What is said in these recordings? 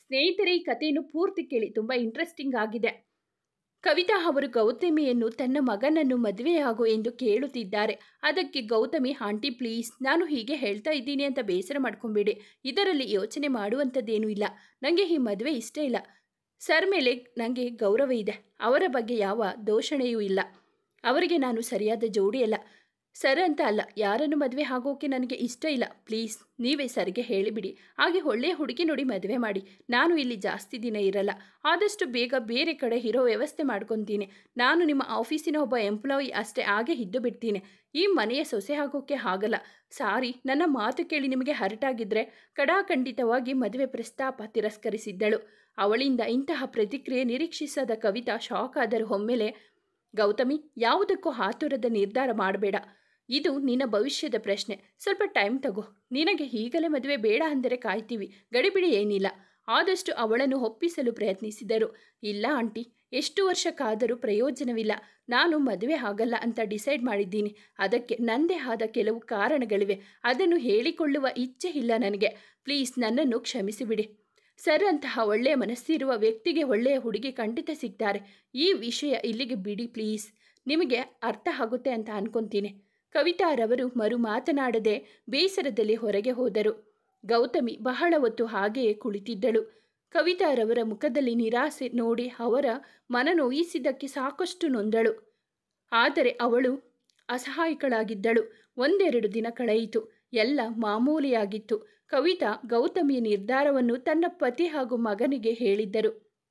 ಸ್ನೇಹಿತರೆ ಈ ಕಥೆಯನ್ನು ಪೂರ್ತಿ ಕೇಳಿ ತುಂಬ ಇಂಟ್ರೆಸ್ಟಿಂಗ್ ಆಗಿದೆ ಕವಿತಾ ಅವರು ಗೌತಮಿಯನ್ನು ತನ್ನ ಮಗನನ್ನು ಮದುವೆಯಾಗು ಎಂದು ಕೇಳುತ್ತಿದ್ದಾರೆ ಅದಕ್ಕೆ ಗೌತಮಿ ಆಂಟಿ ಪ್ಲೀಸ್ ನಾನು ಹೀಗೆ ಹೇಳ್ತಾ ಇದ್ದೀನಿ ಅಂತ ಬೇಸರ ಮಾಡ್ಕೊಂಬೇಡಿ ಇದರಲ್ಲಿ ಯೋಚನೆ ಮಾಡುವಂಥದ್ದೇನೂ ಇಲ್ಲ ನನಗೆ ಈ ಮದುವೆ ಇಷ್ಟ ಇಲ್ಲ ಸರ್ ಮೇಲೆ ನನಗೆ ಗೌರವ ಇದೆ ಅವರ ಬಗ್ಗೆ ಯಾವ ದೋಷಣೆಯೂ ಇಲ್ಲ ಅವರಿಗೆ ನಾನು ಸರಿಯಾದ ಜೋಡಿ ಅಲ್ಲ ಸರ್ ಅಂತ ಅಲ್ಲ ಯಾರನ್ನು ಮದುವೆ ಆಗೋಕೆ ನನಗೆ ಇಷ್ಟ ಇಲ್ಲ ಪ್ಲೀಸ್ ನೀವೇ ಸರ್ಗೆ ಹೇಳಿಬಿಡಿ ಹಾಗೆ ಒಳ್ಳೆಯ ಹುಡುಗಿ ನೋಡಿ ಮದುವೆ ಮಾಡಿ ನಾನು ಇಲ್ಲಿ ಜಾಸ್ತಿ ದಿನ ಇರಲ್ಲ ಆದಷ್ಟು ಬೇಗ ಬೇರೆ ಕಡೆ ಇರೋ ವ್ಯವಸ್ಥೆ ಮಾಡ್ಕೊತೀನಿ ನಾನು ನಿಮ್ಮ ಆಫೀಸಿನ ಒಬ್ಬ ಎಂಪ್ಲಾಯಿ ಅಷ್ಟೇ ಹಾಗೆ ಇದ್ದು ಬಿಡ್ತೀನಿ ಈ ಮನೆಯ ಸೊಸೆ ಆಗೋಕ್ಕೆ ಆಗಲ್ಲ ಸಾರಿ ನನ್ನ ಮಾತು ಕೇಳಿ ನಿಮಗೆ ಹರಟಾಗಿದ್ದರೆ ಕಡಾಖಂಡಿತವಾಗಿ ಮದುವೆ ಪ್ರಸ್ತಾಪ ತಿರಸ್ಕರಿಸಿದ್ದಳು ಅವಳಿಂದ ಇಂತಹ ಪ್ರತಿಕ್ರಿಯೆ ನಿರೀಕ್ಷಿಸದ ಕವಿತಾ ಶಾಕ್ ಆದರೂ ಒಮ್ಮೆಲೆ ಗೌತಮಿ ಯಾವುದಕ್ಕೂ ಆತುರದ ನಿರ್ಧಾರ ಮಾಡಬೇಡ ಇದು ನಿನ್ನ ಭವಿಷ್ಯದ ಪ್ರಶ್ನೆ ಸ್ವಲ್ಪ ಟೈಮ್ ತಗೋ ನಿನಗೆ ಈಗಲೇ ಮದುವೆ ಬೇಡ ಅಂದರೆ ಕಾಯ್ತೀವಿ ಗಡಿಬಿಡಿ ಏನಿಲ್ಲ ಆದಷ್ಟು ಅವಳನ್ನು ಒಪ್ಪಿಸಲು ಪ್ರಯತ್ನಿಸಿದರು ಇಲ್ಲ ಆಂಟಿ ಎಷ್ಟು ವರ್ಷಕ್ಕಾದರೂ ಪ್ರಯೋಜನವಿಲ್ಲ ನಾನು ಮದುವೆ ಆಗಲ್ಲ ಅಂತ ಡಿಸೈಡ್ ಮಾಡಿದ್ದೀನಿ ಅದಕ್ಕೆ ನನ್ನದೇ ಆದ ಕೆಲವು ಕಾರಣಗಳಿವೆ ಅದನ್ನು ಹೇಳಿಕೊಳ್ಳುವ ಇಚ್ಛೆ ಇಲ್ಲ ನನಗೆ ಪ್ಲೀಸ್ ನನ್ನನ್ನು ಕ್ಷಮಿಸಿಬಿಡಿ ಸರ್ ಅಂತಹ ಒಳ್ಳೆಯ ಮನಸ್ಸಿರುವ ವ್ಯಕ್ತಿಗೆ ಒಳ್ಳೆಯ ಹುಡುಗಿ ಖಂಡಿತ ಸಿಗ್ತಾರೆ ಈ ವಿಷಯ ಇಲ್ಲಿಗೆ ಬಿಡಿ ಪ್ಲೀಸ್ ನಿಮಗೆ ಅರ್ಥ ಆಗುತ್ತೆ ಅಂತ ಅನ್ಕೊಂತೀನಿ ಕವಿತಾರವರು ಮರು ಮಾತನಾಡದೆ ಬೇಸರದಲ್ಲಿ ಹೊರಗೆ ಹೋದರು ಗೌತಮಿ ಬಹಳ ಹೊತ್ತು ಹಾಗೆಯೇ ಕುಳಿತಿದ್ದಳು ಕವಿತಾರವರ ಮುಖದಲ್ಲಿ ನಿರಾಸೆ ನೋಡಿ ಅವರ ಮನ ನೋಯಿಸಿದ್ದಕ್ಕೆ ಸಾಕಷ್ಟು ನೊಂದಳು ಆದರೆ ಅವಳು ಅಸಹಾಯಕಳಾಗಿದ್ದಳು ಒಂದೆರಡು ದಿನ ಕಳೆಯಿತು ಎಲ್ಲ ಮಾಮೂಲಿಯಾಗಿತ್ತು ಕವಿತಾ ಗೌತಮಿಯ ನಿರ್ಧಾರವನ್ನು ತನ್ನ ಪತಿ ಹಾಗೂ ಮಗನಿಗೆ ಹೇಳಿದ್ದರು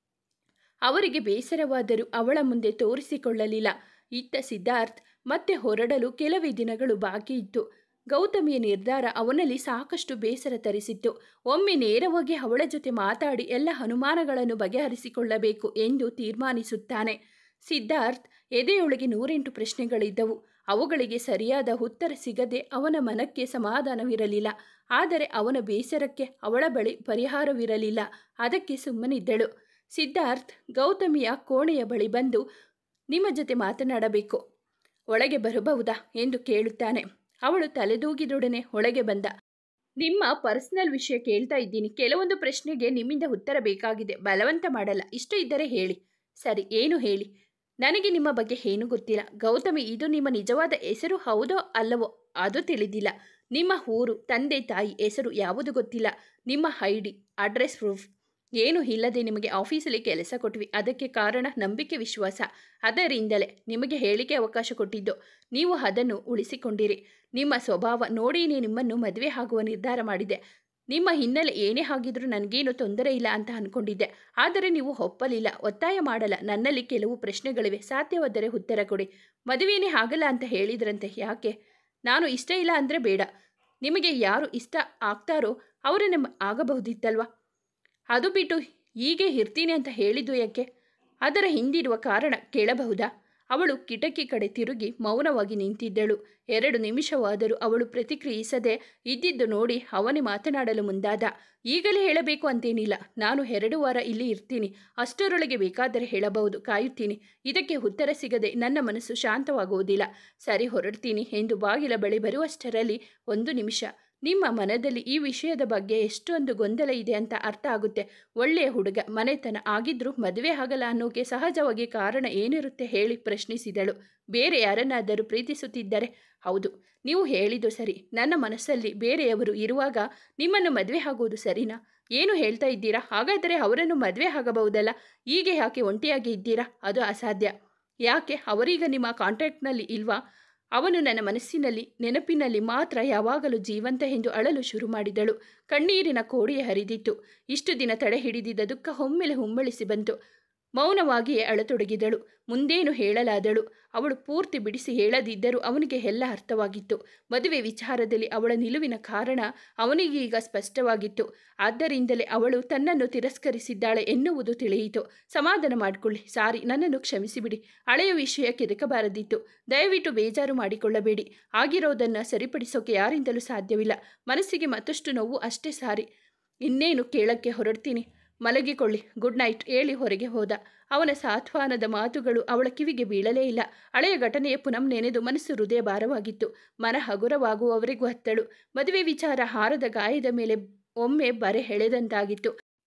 ಅವರಿಗೆ ಬೇಸರವಾದರೂ ಅವಳ ಮುಂದೆ ತೋರಿಸಿಕೊಳ್ಳಲಿಲ್ಲ ಇತ್ತ ಸಿದ್ಧಾರ್ಥ್ ಮತ್ತೆ ಹೊರಡಲು ಕೆಲವೇ ದಿನಗಳು ಬಾಕಿ ಇತ್ತು ಗೌತಮಿಯ ನಿರ್ಧಾರ ಅವನಲ್ಲಿ ಸಾಕಷ್ಟು ಬೇಸರ ತರಿಸಿತ್ತು ಒಮ್ಮೆ ನೇರವಾಗಿ ಅವಳ ಜೊತೆ ಮಾತಾಡಿ ಎಲ್ಲ ಅನುಮಾನಗಳನ್ನು ಬಗೆಹರಿಸಿಕೊಳ್ಳಬೇಕು ಎಂದು ತೀರ್ಮಾನಿಸುತ್ತಾನೆ ಸಿದ್ಧಾರ್ಥ್ ಎದೆಯೊಳಗೆ ನೂರೆಂಟು ಪ್ರಶ್ನೆಗಳಿದ್ದವು ಅವುಗಳಿಗೆ ಸರಿಯಾದ ಉತ್ತರ ಸಿಗದೆ ಅವನ ಮನಕ್ಕೆ ಸಮಾಧಾನವಿರಲಿಲ್ಲ ಆದರೆ ಅವನ ಬೇಸರಕ್ಕೆ ಅವಳ ಬಳಿ ಪರಿಹಾರವಿರಲಿಲ್ಲ ಅದಕ್ಕೆ ಸುಮ್ಮನಿದ್ದಳು ಸಿದ್ಧಾರ್ಥ್ ಗೌತಮಿಯ ಕೋಣೆಯ ಬಳಿ ಬಂದು ನಿಮ್ಮ ಜೊತೆ ಮಾತನಾಡಬೇಕು ಒಳಗೆ ಬರಬಹುದಾ ಎಂದು ಕೇಳುತ್ತಾನೆ ಅವಳು ತಲೆದೂಗಿದೊಡನೆ ಒಳಗೆ ಬಂದ ನಿಮ್ಮ ಪರ್ಸನಲ್ ವಿಷಯ ಕೇಳ್ತಾ ಇದ್ದೀನಿ ಕೆಲವೊಂದು ಪ್ರಶ್ನೆಗೆ ನಿಮ್ಮಿಂದ ಉತ್ತರ ಬೇಕಾಗಿದೆ ಬಲವಂತ ಮಾಡಲ್ಲ ಇಷ್ಟು ಇದ್ದರೆ ಹೇಳಿ ಸರಿ ಏನು ಹೇಳಿ ನನಗೆ ನಿಮ್ಮ ಬಗ್ಗೆ ಏನೂ ಗೊತ್ತಿಲ್ಲ ಗೌತಮಿ ಇದು ನಿಮ್ಮ ನಿಜವಾದ ಹೆಸರು ಹೌದೋ ಅಲ್ಲವೋ ಅದು ತಿಳಿದಿಲ್ಲ ನಿಮ್ಮ ಊರು ತಂದೆ ತಾಯಿ ಹೆಸರು ಯಾವುದು ಗೊತ್ತಿಲ್ಲ ನಿಮ್ಮ ಐ ಡಿ ಅಡ್ರೆಸ್ ಪ್ರೂಫ್ ಏನು ಇಲ್ಲದೆ ನಿಮಗೆ ಆಫೀಸಲ್ಲಿ ಕೆಲಸ ಕೊಟ್ವಿ ಅದಕ್ಕೆ ಕಾರಣ ನಂಬಿಕೆ ವಿಶ್ವಾಸ ಅದರಿಂದಲೇ ನಿಮಗೆ ಹೇಳಿಕೆ ಅವಕಾಶ ಕೊಟ್ಟಿದ್ದು ನೀವು ಅದನ್ನು ಉಳಿಸಿಕೊಂಡಿರಿ ನಿಮ್ಮ ಸ್ವಭಾವ ನೋಡಿನೇ ನಿಮ್ಮನ್ನು ಮದುವೆ ಆಗುವ ನಿರ್ಧಾರ ಮಾಡಿದೆ ನಿಮ್ಮ ಹಿನ್ನೆಲೆ ಏನೇ ಆಗಿದ್ರೂ ನನಗೇನು ತೊಂದರೆ ಇಲ್ಲ ಅಂತ ಅಂದ್ಕೊಂಡಿದ್ದೆ ಆದರೆ ನೀವು ಒಪ್ಪಲಿಲ್ಲ ಒತ್ತಾಯ ಮಾಡಲ್ಲ ನನ್ನಲ್ಲಿ ಕೆಲವು ಪ್ರಶ್ನೆಗಳಿವೆ ಸಾಧ್ಯವಾದರೆ ಉತ್ತರ ಕೊಡಿ ಮದುವೆನೇ ಆಗಲ್ಲ ಅಂತ ಹೇಳಿದ್ರಂತೆ ಯಾಕೆ ನಾನು ಇಷ್ಟ ಇಲ್ಲ ಅಂದರೆ ಬೇಡ ನಿಮಗೆ ಯಾರು ಇಷ್ಟ ಆಗ್ತಾರೋ ಅವರನ್ನೇ ಆಗಬಹುದಿತ್ತಲ್ವಾ ಅದು ಬಿಟ್ಟು ಹೀಗೆ ಇರ್ತೀನಿ ಅಂತ ಹೇಳಿದ್ದು ಯಾಕೆ ಅದರ ಹಿಂದಿರುವ ಕಾರಣ ಕೇಳಬಹುದಾ ಅವಳು ಕಿಟಕಿ ಕಡೆ ತಿರುಗಿ ಮೌನವಾಗಿ ನಿಂತಿದ್ದಳು ಎರಡು ನಿಮಿಷವಾದರೂ ಅವಳು ಪ್ರತಿಕ್ರಿಯಿಸದೆ ಇದ್ದಿದ್ದು ನೋಡಿ ಅವನೇ ಮಾತನಾಡಲು ಮುಂದಾದ ಈಗಲೇ ಹೇಳಬೇಕು ಅಂತೇನಿಲ್ಲ ನಾನು ಎರಡು ವಾರ ಇಲ್ಲಿ ಇರ್ತೀನಿ ಅಷ್ಟರೊಳಗೆ ಬೇಕಾದರೆ ಹೇಳಬಹುದು ಕಾಯುತ್ತೀನಿ ಇದಕ್ಕೆ ಉತ್ತರ ಸಿಗದೆ ನನ್ನ ಮನಸ್ಸು ಶಾಂತವಾಗುವುದಿಲ್ಲ ಸರಿ ಹೊರಡ್ತೀನಿ ಎಂದು ಬಾಗಿಲ ಬಳಿ ಬರುವಷ್ಟರಲ್ಲಿ ಒಂದು ನಿಮಿಷ ನಿಮ್ಮ ಮನದಲ್ಲಿ ಈ ವಿಷಯದ ಬಗ್ಗೆ ಎಷ್ಟೊಂದು ಗೊಂದಲ ಇದೆ ಅಂತ ಅರ್ಥ ಆಗುತ್ತೆ ಒಳ್ಳೆಯ ಹುಡುಗ ಮನೆತನ ಆಗಿದ್ರೂ ಮದುವೆ ಆಗಲ್ಲ ಅನ್ನೋಕೆ ಸಹಜವಾಗಿ ಕಾರಣ ಏನಿರುತ್ತೆ ಹೇಳಿ ಪ್ರಶ್ನಿಸಿದಳು ಬೇರೆ ಯಾರನ್ನಾದರೂ ಪ್ರೀತಿಸುತ್ತಿದ್ದರೆ ಹೌದು ನೀವು ಹೇಳಿದ್ದು ಸರಿ ನನ್ನ ಮನಸ್ಸಲ್ಲಿ ಬೇರೆಯವರು ಇರುವಾಗ ನಿಮ್ಮನ್ನು ಮದುವೆ ಆಗುವುದು ಸರಿನಾ ಏನು ಹೇಳ್ತಾ ಇದ್ದೀರಾ ಹಾಗಾದರೆ ಅವರನ್ನು ಮದುವೆ ಆಗಬಹುದಲ್ಲ ಹೀಗೆ ಯಾಕೆ ಒಂಟಿಯಾಗಿ ಇದ್ದೀರಾ ಅದು ಅಸಾಧ್ಯ ಯಾಕೆ ಅವರೀಗ ನಿಮ್ಮ ಕಾಂಟ್ಯಾಕ್ಟ್ನಲ್ಲಿ ಇಲ್ವಾ ಅವನು ನನ್ನ ಮನಸ್ಸಿನಲ್ಲಿ ನೆನಪಿನಲ್ಲಿ ಮಾತ್ರ ಯಾವಾಗಲೂ ಜೀವಂತ ಎಂದು ಅಳಲು ಶುರು ಮಾಡಿದಳು ಕಣ್ಣೀರಿನ ಕೋಡಿಯೇ ಹರಿದಿತ್ತು ಇಷ್ಟು ದಿನ ತಡೆ ಹಿಡಿದಿದ್ದ ದುಃಖ ಒಮ್ಮೆಲೆ ಹುಮ್ಮಳಿಸಿ ಬಂತು ಮೌನವಾಗಿಯೇ ಅಳತೊಡಗಿದಳು ಮುಂದೇನು ಹೇಳಲಾದಳು ಅವಳು ಪೂರ್ತಿ ಬಿಡಿಸಿ ಹೇಳದಿದ್ದರೂ ಅವನಿಗೆ ಎಲ್ಲ ಅರ್ಥವಾಗಿತ್ತು ಮದುವೆ ವಿಚಾರದಲ್ಲಿ ಅವಳ ನಿಲುವಿನ ಕಾರಣ ಅವನಿಗೀಗ ಸ್ಪಷ್ಟವಾಗಿತ್ತು ಆದ್ದರಿಂದಲೇ ಅವಳು ತನ್ನನ್ನು ತಿರಸ್ಕರಿಸಿದ್ದಾಳೆ ಎನ್ನುವುದು ತಿಳಿಯಿತು ಸಮಾಧಾನ ಮಾಡಿಕೊಳ್ಳಿ ಸಾರಿ ನನ್ನನ್ನು ಕ್ಷಮಿಸಿಬಿಡಿ ಹಳೆಯ ವಿಷಯ ಕೆದಕಬಾರದಿತ್ತು ದಯವಿಟ್ಟು ಬೇಜಾರು ಮಾಡಿಕೊಳ್ಳಬೇಡಿ ಆಗಿರೋದನ್ನು ಸರಿಪಡಿಸೋಕೆ ಯಾರಿಂದಲೂ ಸಾಧ್ಯವಿಲ್ಲ ಮನಸ್ಸಿಗೆ ಮತ್ತಷ್ಟು ನೋವು ಅಷ್ಟೇ ಸಾರಿ ಇನ್ನೇನು ಕೇಳಕ್ಕೆ ಹೊರಡ್ತೀನಿ ಮಲಗಿಕೊಳ್ಳಿ ಗುಡ್ ನೈಟ್ ಹೇಳಿ ಹೊರಗೆ ಹೋದ ಅವನ ಸಾತ್ವಾನದ ಮಾತುಗಳು ಅವಳ ಕಿವಿಗೆ ಬೀಳಲೇ ಇಲ್ಲ ಹಳೆಯ ಘಟನೆಯ ಪುನಃ ನೆನೆದು ಮನಸ್ಸು ಹೃದಯ ಭಾರವಾಗಿತ್ತು ಮನ ಹಗುರವಾಗುವವರೆಗೂ ಹತ್ತಳು ಮದುವೆ ವಿಚಾರ ಹಾರದ ಗಾಯದ ಮೇಲೆ ಒಮ್ಮೆ ಬರೆ ಎಳೆದಂತಾಗಿತ್ತು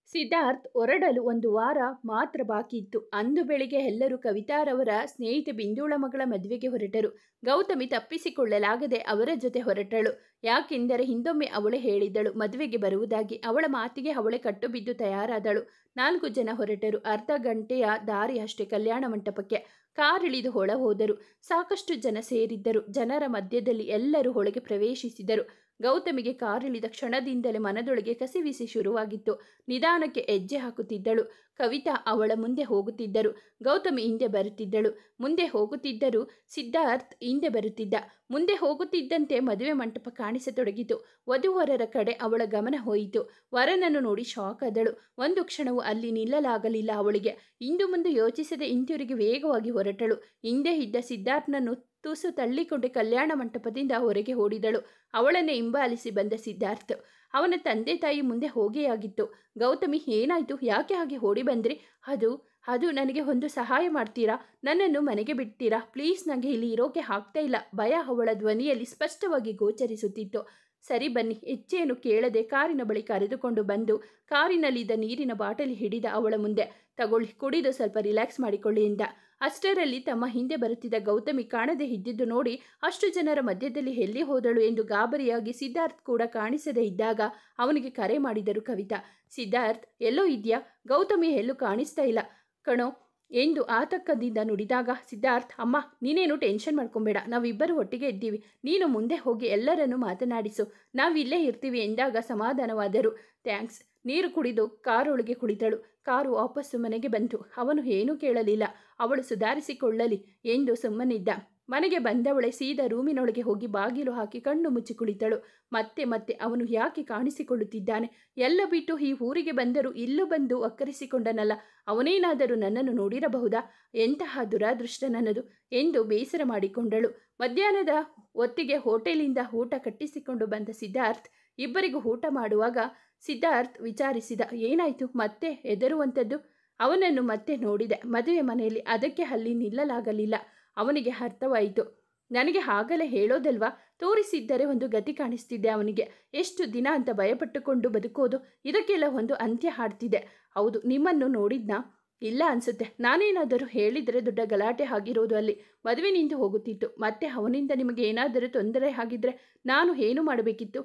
ಸಿದ್ಧಾರ್ಥ್ ಹೊರಡಲು ಒಂದು ವಾರ ಮಾತ್ರ ಬಾಕಿ ಇತ್ತು ಅಂದು ಬೆಳಿಗ್ಗೆ ಎಲ್ಲರೂ ಕವಿತಾರವರ ಸ್ನೇಹಿತೆ ಬಿಂದುಳ ಮಗಳ ಮದುವೆಗೆ ಹೊರಟರು ಗೌತಮಿ ತಪ್ಪಿಸಿಕೊಳ್ಳಲಾಗದೆ ಅವರ ಜೊತೆ ಹೊರಟಳು ಯಾಕೆಂದರೆ ಹಿಂದೊಮ್ಮೆ ಅವಳು ಹೇಳಿದ್ದಳು ಮದುವೆಗೆ ಬರುವುದಾಗಿ ಅವಳ ಮಾತಿಗೆ ಅವಳೆ ಕಟ್ಟು ಬಿದ್ದು ತಯಾರಾದಳು ನಾಲ್ಕು ಜನ ಹೊರಟರು ಅರ್ಧ ಗಂಟೆಯ ದಾರಿ ಅಷ್ಟೇ ಕಲ್ಯಾಣ ಮಂಟಪಕ್ಕೆ ಕಾರಿಳಿದು ಹೊಳ ಹೋದರು ಸಾಕಷ್ಟು ಜನ ಸೇರಿದ್ದರು ಜನರ ಮಧ್ಯದಲ್ಲಿ ಎಲ್ಲರೂ ಒಳಗೆ ಪ್ರವೇಶಿಸಿದರು ಗೌತಮಿಗೆ ಕಾರಿಳಿದ ಕ್ಷಣದಿಂದಲೇ ಮನದೊಳಗೆ ಕಸಿವಿಸಿ ಶುರುವಾಗಿತ್ತು ನಿಧಾನಕ್ಕೆ ಹೆಜ್ಜೆ ಹಾಕುತ್ತಿದ್ದಳು ಕವಿತಾ ಅವಳ ಮುಂದೆ ಹೋಗುತ್ತಿದ್ದರು ಗೌತಮಿ ಹಿಂದೆ ಬರುತ್ತಿದ್ದಳು ಮುಂದೆ ಹೋಗುತ್ತಿದ್ದರು ಸಿದ್ಧಾರ್ಥ್ ಹಿಂದೆ ಬರುತ್ತಿದ್ದ ಮುಂದೆ ಹೋಗುತ್ತಿದ್ದಂತೆ ಮದುವೆ ಮಂಟಪ ಕಾಣಿಸತೊಡಗಿತು ವಧುವರರ ಕಡೆ ಅವಳ ಗಮನ ಹೋಯಿತು ವರನನ್ನು ನೋಡಿ ಶಾಕ್ ಆದಳು ಒಂದು ಕ್ಷಣವೂ ಅಲ್ಲಿ ನಿಲ್ಲಲಾಗಲಿಲ್ಲ ಅವಳಿಗೆ ಇಂದು ಮುಂದೆ ಯೋಚಿಸದೆ ಹಿಂತಿರುಗಿ ವೇಗವಾಗಿ ಹೊರಟಳು ಹಿಂದೆ ಇದ್ದ ಸಿದ್ಧಾರ್ಥ್ನನ್ನು ತುಸು ತಳ್ಳಿಕೊಂಡು ಕಲ್ಯಾಣ ಮಂಟಪದಿಂದ ಹೊರಗೆ ಓಡಿದಳು ಅವಳನ್ನೇ ಹಿಂಬಾಲಿಸಿ ಬಂದ ಸಿದ್ಧಾರ್ಥ್ ಅವನ ತಂದೆ ತಾಯಿ ಮುಂದೆ ಹೋಗಿಯಾಗಿತ್ತು ಗೌತಮಿ ಏನಾಯ್ತು ಯಾಕೆ ಹಾಗೆ ಓಡಿ ಬಂದ್ರಿ ಅದು ಅದು ನನಗೆ ಒಂದು ಸಹಾಯ ಮಾಡ್ತೀರಾ ನನ್ನನ್ನು ಮನೆಗೆ ಬಿಡ್ತೀರಾ ಪ್ಲೀಸ್ ನನಗೆ ಇಲ್ಲಿ ಇರೋಕೆ ಆಗ್ತಾ ಇಲ್ಲ ಭಯ ಅವಳ ಧ್ವನಿಯಲ್ಲಿ ಸ್ಪಷ್ಟವಾಗಿ ಗೋಚರಿಸುತ್ತಿತ್ತು ಸರಿ ಬನ್ನಿ ಹೆಚ್ಚೇನು ಕೇಳದೆ ಕಾರಿನ ಬಳಿ ಕರೆದುಕೊಂಡು ಬಂದು ಕಾರಿನಲ್ಲಿದ್ದ ನೀರಿನ ಬಾಟಲಿ ಹಿಡಿದ ಅವಳ ಮುಂದೆ ತಗೊಳ್ಳಿ ಕುಡಿದು ಸ್ವಲ್ಪ ರಿಲ್ಯಾಕ್ಸ್ ಮಾಡಿಕೊಳ್ಳಿ ಎಂದ ಅಷ್ಟರಲ್ಲಿ ತಮ್ಮ ಹಿಂದೆ ಬರುತ್ತಿದ್ದ ಗೌತಮಿ ಕಾಣದೆ ಇದ್ದಿದ್ದು ನೋಡಿ ಅಷ್ಟು ಜನರ ಮಧ್ಯದಲ್ಲಿ ಎಲ್ಲಿ ಹೋದಳು ಎಂದು ಗಾಬರಿಯಾಗಿ ಸಿದ್ಧಾರ್ಥ್ ಕೂಡ ಕಾಣಿಸದೇ ಇದ್ದಾಗ ಅವನಿಗೆ ಕರೆ ಮಾಡಿದರು ಕವಿತಾ ಸಿದ್ಧಾರ್ಥ್ ಎಲ್ಲೋ ಇದೆಯಾ ಗೌತಮಿ ಎಲ್ಲೂ ಕಾಣಿಸ್ತಾ ಇಲ್ಲ ಕಣೋ ಎಂದು ಆತಂಕದಿಂದ ನುಡಿದಾಗ ಸಿದ್ಧಾರ್ಥ್ ಅಮ್ಮ ನೀನೇನು ಟೆನ್ಷನ್ ಮಾಡ್ಕೊಂಬೇಡ ನಾವಿಬ್ಬರು ಒಟ್ಟಿಗೆ ಇದ್ದೀವಿ ನೀನು ಮುಂದೆ ಹೋಗಿ ಎಲ್ಲರನ್ನು ಮಾತನಾಡಿಸು ನಾವಿಲ್ಲೇ ಇರ್ತೀವಿ ಎಂದಾಗ ಸಮಾಧಾನವಾದರು ಥ್ಯಾಂಕ್ಸ್ ನೀರು ಕುಡಿದು ಕಾರೊಳಗೆ ಕುಳಿತಳು ಕಾರು ವಾಪಸ್ಸು ಮನೆಗೆ ಬಂತು ಅವನು ಏನೂ ಕೇಳಲಿಲ್ಲ ಅವಳು ಸುಧಾರಿಸಿಕೊಳ್ಳಲಿ ಎಂದು ಸುಮ್ಮನಿದ್ದ ಮನೆಗೆ ಬಂದವಳೆ ಸೀದಾ ರೂಮಿನೊಳಗೆ ಹೋಗಿ ಬಾಗಿಲು ಹಾಕಿ ಕಣ್ಣು ಮುಚ್ಚಿ ಕುಳಿತಳು ಮತ್ತೆ ಮತ್ತೆ ಅವನು ಯಾಕೆ ಕಾಣಿಸಿಕೊಳ್ಳುತ್ತಿದ್ದಾನೆ ಎಲ್ಲ ಬಿಟ್ಟು ಈ ಊರಿಗೆ ಬಂದರೂ ಇಲ್ಲೂ ಬಂದು ಅಕ್ಕರಿಸಿಕೊಂಡನಲ್ಲ ಅವನೇನಾದರೂ ನನ್ನನ್ನು ನೋಡಿರಬಹುದಾ ಎಂತಹ ದುರಾದೃಷ್ಟ ನನ್ನದು ಎಂದು ಬೇಸರ ಮಾಡಿಕೊಂಡಳು ಮಧ್ಯಾಹ್ನದ ಹೊತ್ತಿಗೆ ಹೋಟೆಲಿಂದ ಊಟ ಕಟ್ಟಿಸಿಕೊಂಡು ಬಂದ ಸಿದ್ಧಾರ್ಥ್ ಇಬ್ಬರಿಗೂ ಊಟ ಮಾಡುವಾಗ ಸಿದ್ಧಾರ್ಥ್ ವಿಚಾರಿಸಿದ ಏನಾಯಿತು ಮತ್ತೆ ಹೆದರುವಂಥದ್ದು ಅವನನ್ನು ಮತ್ತೆ ನೋಡಿದೆ ಮದುವೆ ಮನೆಯಲ್ಲಿ ಅದಕ್ಕೆ ಅಲ್ಲಿ ನಿಲ್ಲಲಾಗಲಿಲ್ಲ ಅವನಿಗೆ ಅರ್ಥವಾಯಿತು ನನಗೆ ಆಗಲೇ ಹೇಳೋದಲ್ವಾ ತೋರಿಸಿದ್ದರೆ ಒಂದು ಗತಿ ಕಾಣಿಸ್ತಿದ್ದೆ ಅವನಿಗೆ ಎಷ್ಟು ದಿನ ಅಂತ ಭಯಪಟ್ಟುಕೊಂಡು ಬದುಕೋದು ಇದಕ್ಕೆಲ್ಲ ಒಂದು ಅಂತ್ಯ ಹಾಡ್ತಿದೆ ಹೌದು ನಿಮ್ಮನ್ನು ನೋಡಿದ್ನಾ ಇಲ್ಲ ಅನ್ಸುತ್ತೆ ನಾನೇನಾದರೂ ಹೇಳಿದರೆ ದೊಡ್ಡ ಗಲಾಟೆ ಆಗಿರೋದು ಅಲ್ಲಿ ಮದುವೆ ನಿಂತು ಹೋಗುತ್ತಿತ್ತು ಮತ್ತೆ ಅವನಿಂದ ನಿಮಗೆ ಏನಾದರೂ ತೊಂದರೆ ಆಗಿದ್ರೆ ನಾನು ಏನು ಮಾಡಬೇಕಿತ್ತು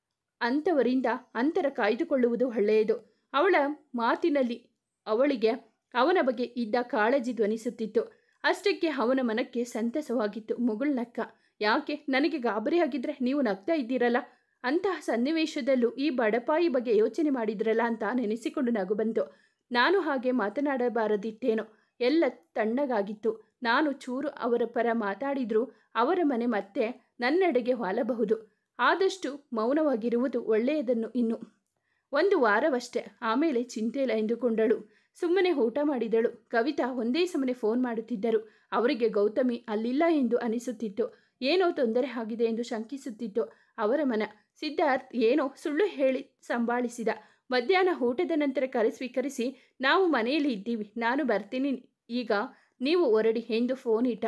ಅಂಥವರಿಂದ ಅಂತರ ಕಾಯ್ದುಕೊಳ್ಳುವುದು ಒಳ್ಳೆಯದು ಅವಳ ಮಾತಿನಲ್ಲಿ ಅವಳಿಗೆ ಅವನ ಬಗ್ಗೆ ಇದ್ದ ಕಾಳಜಿ ಧ್ವನಿಸುತ್ತಿತ್ತು ಅಷ್ಟಕ್ಕೆ ಅವನ ಮನಕ್ಕೆ ಸಂತಸವಾಗಿತ್ತು ಮುಗುಳ್ನಕ್ಕ ಯಾಕೆ ನನಗೆ ಗಾಬರಿಯಾಗಿದ್ರೆ ನೀವು ನಗ್ತಾ ಇದ್ದೀರಲ್ಲ ಅಂತಹ ಸನ್ನಿವೇಶದಲ್ಲೂ ಈ ಬಡಪಾಯಿ ಬಗ್ಗೆ ಯೋಚನೆ ಮಾಡಿದ್ರಲ್ಲ ಅಂತ ನೆನೆಸಿಕೊಂಡು ನಗು ಬಂತು ನಾನು ಹಾಗೆ ಮಾತನಾಡಬಾರದಿತ್ತೇನೋ ಎಲ್ಲ ತಣ್ಣಗಾಗಿತ್ತು ನಾನು ಚೂರು ಅವರ ಪರ ಮಾತಾಡಿದ್ರೂ ಅವರ ಮನೆ ಮತ್ತೆ ನನ್ನೆಡೆಗೆ ವಾಲಬಹುದು ಆದಷ್ಟು ಮೌನವಾಗಿರುವುದು ಒಳ್ಳೆಯದನ್ನು ಇನ್ನು ಒಂದು ವಾರವಷ್ಟೇ ಆಮೇಲೆ ಚಿಂತೆ ಇಲ್ಲ ಎಂದುಕೊಂಡಳು ಸುಮ್ಮನೆ ಊಟ ಮಾಡಿದಳು ಕವಿತಾ ಒಂದೇ ಸಮನೆ ಫೋನ್ ಮಾಡುತ್ತಿದ್ದರು ಅವರಿಗೆ ಗೌತಮಿ ಅಲ್ಲಿಲ್ಲ ಎಂದು ಅನಿಸುತ್ತಿತ್ತು ಏನೋ ತೊಂದರೆ ಆಗಿದೆ ಎಂದು ಶಂಕಿಸುತ್ತಿತ್ತು ಅವರ ಮನ ಸಿದ್ಧಾರ್ಥ್ ಏನೋ ಸುಳ್ಳು ಹೇಳಿ ಸಂಭಾಳಿಸಿದ ಮಧ್ಯಾಹ್ನ ಊಟದ ನಂತರ ಕರೆ ಸ್ವೀಕರಿಸಿ ನಾವು ಮನೆಯಲ್ಲಿ ಇದ್ದೀವಿ ನಾನು ಬರ್ತೀನಿ ಈಗ ನೀವು ಹೊರಡಿ ಎಂದು ಫೋನ್ ಇಟ್ಟ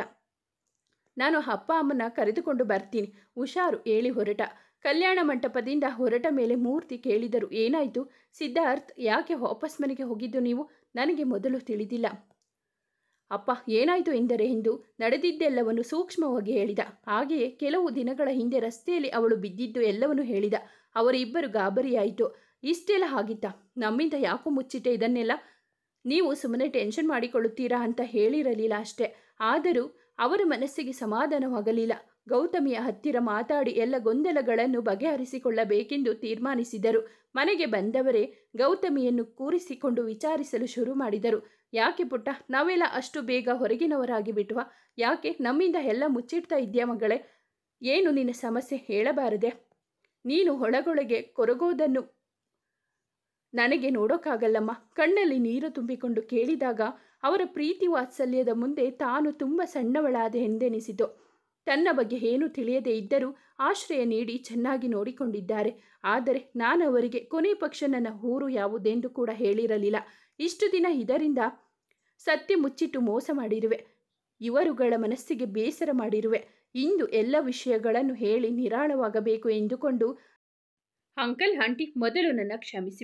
ನಾನು ಅಪ್ಪ ಅಮ್ಮನ ಕರೆದುಕೊಂಡು ಬರ್ತೀನಿ ಹುಷಾರು ಹೇಳಿ ಹೊರಟ ಕಲ್ಯಾಣ ಮಂಟಪದಿಂದ ಹೊರಟ ಮೇಲೆ ಮೂರ್ತಿ ಕೇಳಿದರು ಏನಾಯಿತು ಸಿದ್ಧಾರ್ಥ್ ಯಾಕೆ ವಾಪಸ್ ಮನೆಗೆ ಹೋಗಿದ್ದು ನೀವು ನನಗೆ ಮೊದಲು ತಿಳಿದಿಲ್ಲ ಅಪ್ಪ ಏನಾಯಿತು ಎಂದರೆ ಎಂದು ನಡೆದಿದ್ದೆಲ್ಲವನ್ನು ಸೂಕ್ಷ್ಮವಾಗಿ ಹೇಳಿದ ಹಾಗೆಯೇ ಕೆಲವು ದಿನಗಳ ಹಿಂದೆ ರಸ್ತೆಯಲ್ಲಿ ಅವಳು ಬಿದ್ದಿದ್ದು ಎಲ್ಲವನ್ನೂ ಹೇಳಿದ ಅವರಿಬ್ಬರು ಗಾಬರಿಯಾಯಿತು ಇಷ್ಟೆಲ್ಲ ಆಗಿತ್ತ ನಮ್ಮಿಂದ ಯಾಕೋ ಮುಚ್ಚಿಟ್ಟೆ ಇದನ್ನೆಲ್ಲ ನೀವು ಸುಮ್ಮನೆ ಟೆನ್ಷನ್ ಮಾಡಿಕೊಳ್ಳುತ್ತೀರಾ ಅಂತ ಹೇಳಿರಲಿಲ್ಲ ಅಷ್ಟೇ ಆದರೂ ಅವರ ಮನಸ್ಸಿಗೆ ಸಮಾಧಾನವಾಗಲಿಲ್ಲ ಗೌತಮಿಯ ಹತ್ತಿರ ಮಾತಾಡಿ ಎಲ್ಲ ಗೊಂದಲಗಳನ್ನು ಬಗೆಹರಿಸಿಕೊಳ್ಳಬೇಕೆಂದು ತೀರ್ಮಾನಿಸಿದರು ಮನೆಗೆ ಬಂದವರೇ ಗೌತಮಿಯನ್ನು ಕೂರಿಸಿಕೊಂಡು ವಿಚಾರಿಸಲು ಶುರು ಮಾಡಿದರು ಯಾಕೆ ಪುಟ್ಟ ನಾವೆಲ್ಲ ಅಷ್ಟು ಬೇಗ ಹೊರಗಿನವರಾಗಿ ಬಿಟ್ವಾ ಯಾಕೆ ನಮ್ಮಿಂದ ಎಲ್ಲ ಮುಚ್ಚಿಡ್ತಾ ಇದೆಯಾ ಮಗಳೇ ಏನು ನಿನ್ನ ಸಮಸ್ಯೆ ಹೇಳಬಾರದೆ ನೀನು ಒಳಗೊಳಗೆ ಕೊರಗೋದನ್ನು ನನಗೆ ನೋಡೋಕ್ಕಾಗಲ್ಲಮ್ಮ ಕಣ್ಣಲ್ಲಿ ನೀರು ತುಂಬಿಕೊಂಡು ಕೇಳಿದಾಗ ಅವರ ಪ್ರೀತಿ ವಾತ್ಸಲ್ಯದ ಮುಂದೆ ತಾನು ತುಂಬ ಸಣ್ಣವಳಾದೆ ಎಂದೆನಿಸಿತು ತನ್ನ ಬಗ್ಗೆ ಏನು ತಿಳಿಯದೇ ಇದ್ದರೂ ಆಶ್ರಯ ನೀಡಿ ಚೆನ್ನಾಗಿ ನೋಡಿಕೊಂಡಿದ್ದಾರೆ ಆದರೆ ನಾನು ಅವರಿಗೆ ಕೊನೆ ಪಕ್ಷ ನನ್ನ ಊರು ಯಾವುದೆಂದು ಕೂಡ ಹೇಳಿರಲಿಲ್ಲ ಇಷ್ಟು ದಿನ ಇದರಿಂದ ಸತ್ಯ ಮುಚ್ಚಿಟ್ಟು ಮೋಸ ಮಾಡಿರುವೆ ಇವರುಗಳ ಮನಸ್ಸಿಗೆ ಬೇಸರ ಮಾಡಿರುವೆ ಇಂದು ಎಲ್ಲ ವಿಷಯಗಳನ್ನು ಹೇಳಿ ನಿರಾಳವಾಗಬೇಕು ಎಂದುಕೊಂಡು ಅಂಕಲ್ ಆಂಟಿ ಮೊದಲು ನನ್ನ ಕ್ಷಮಿಸಿಬಿಡಿ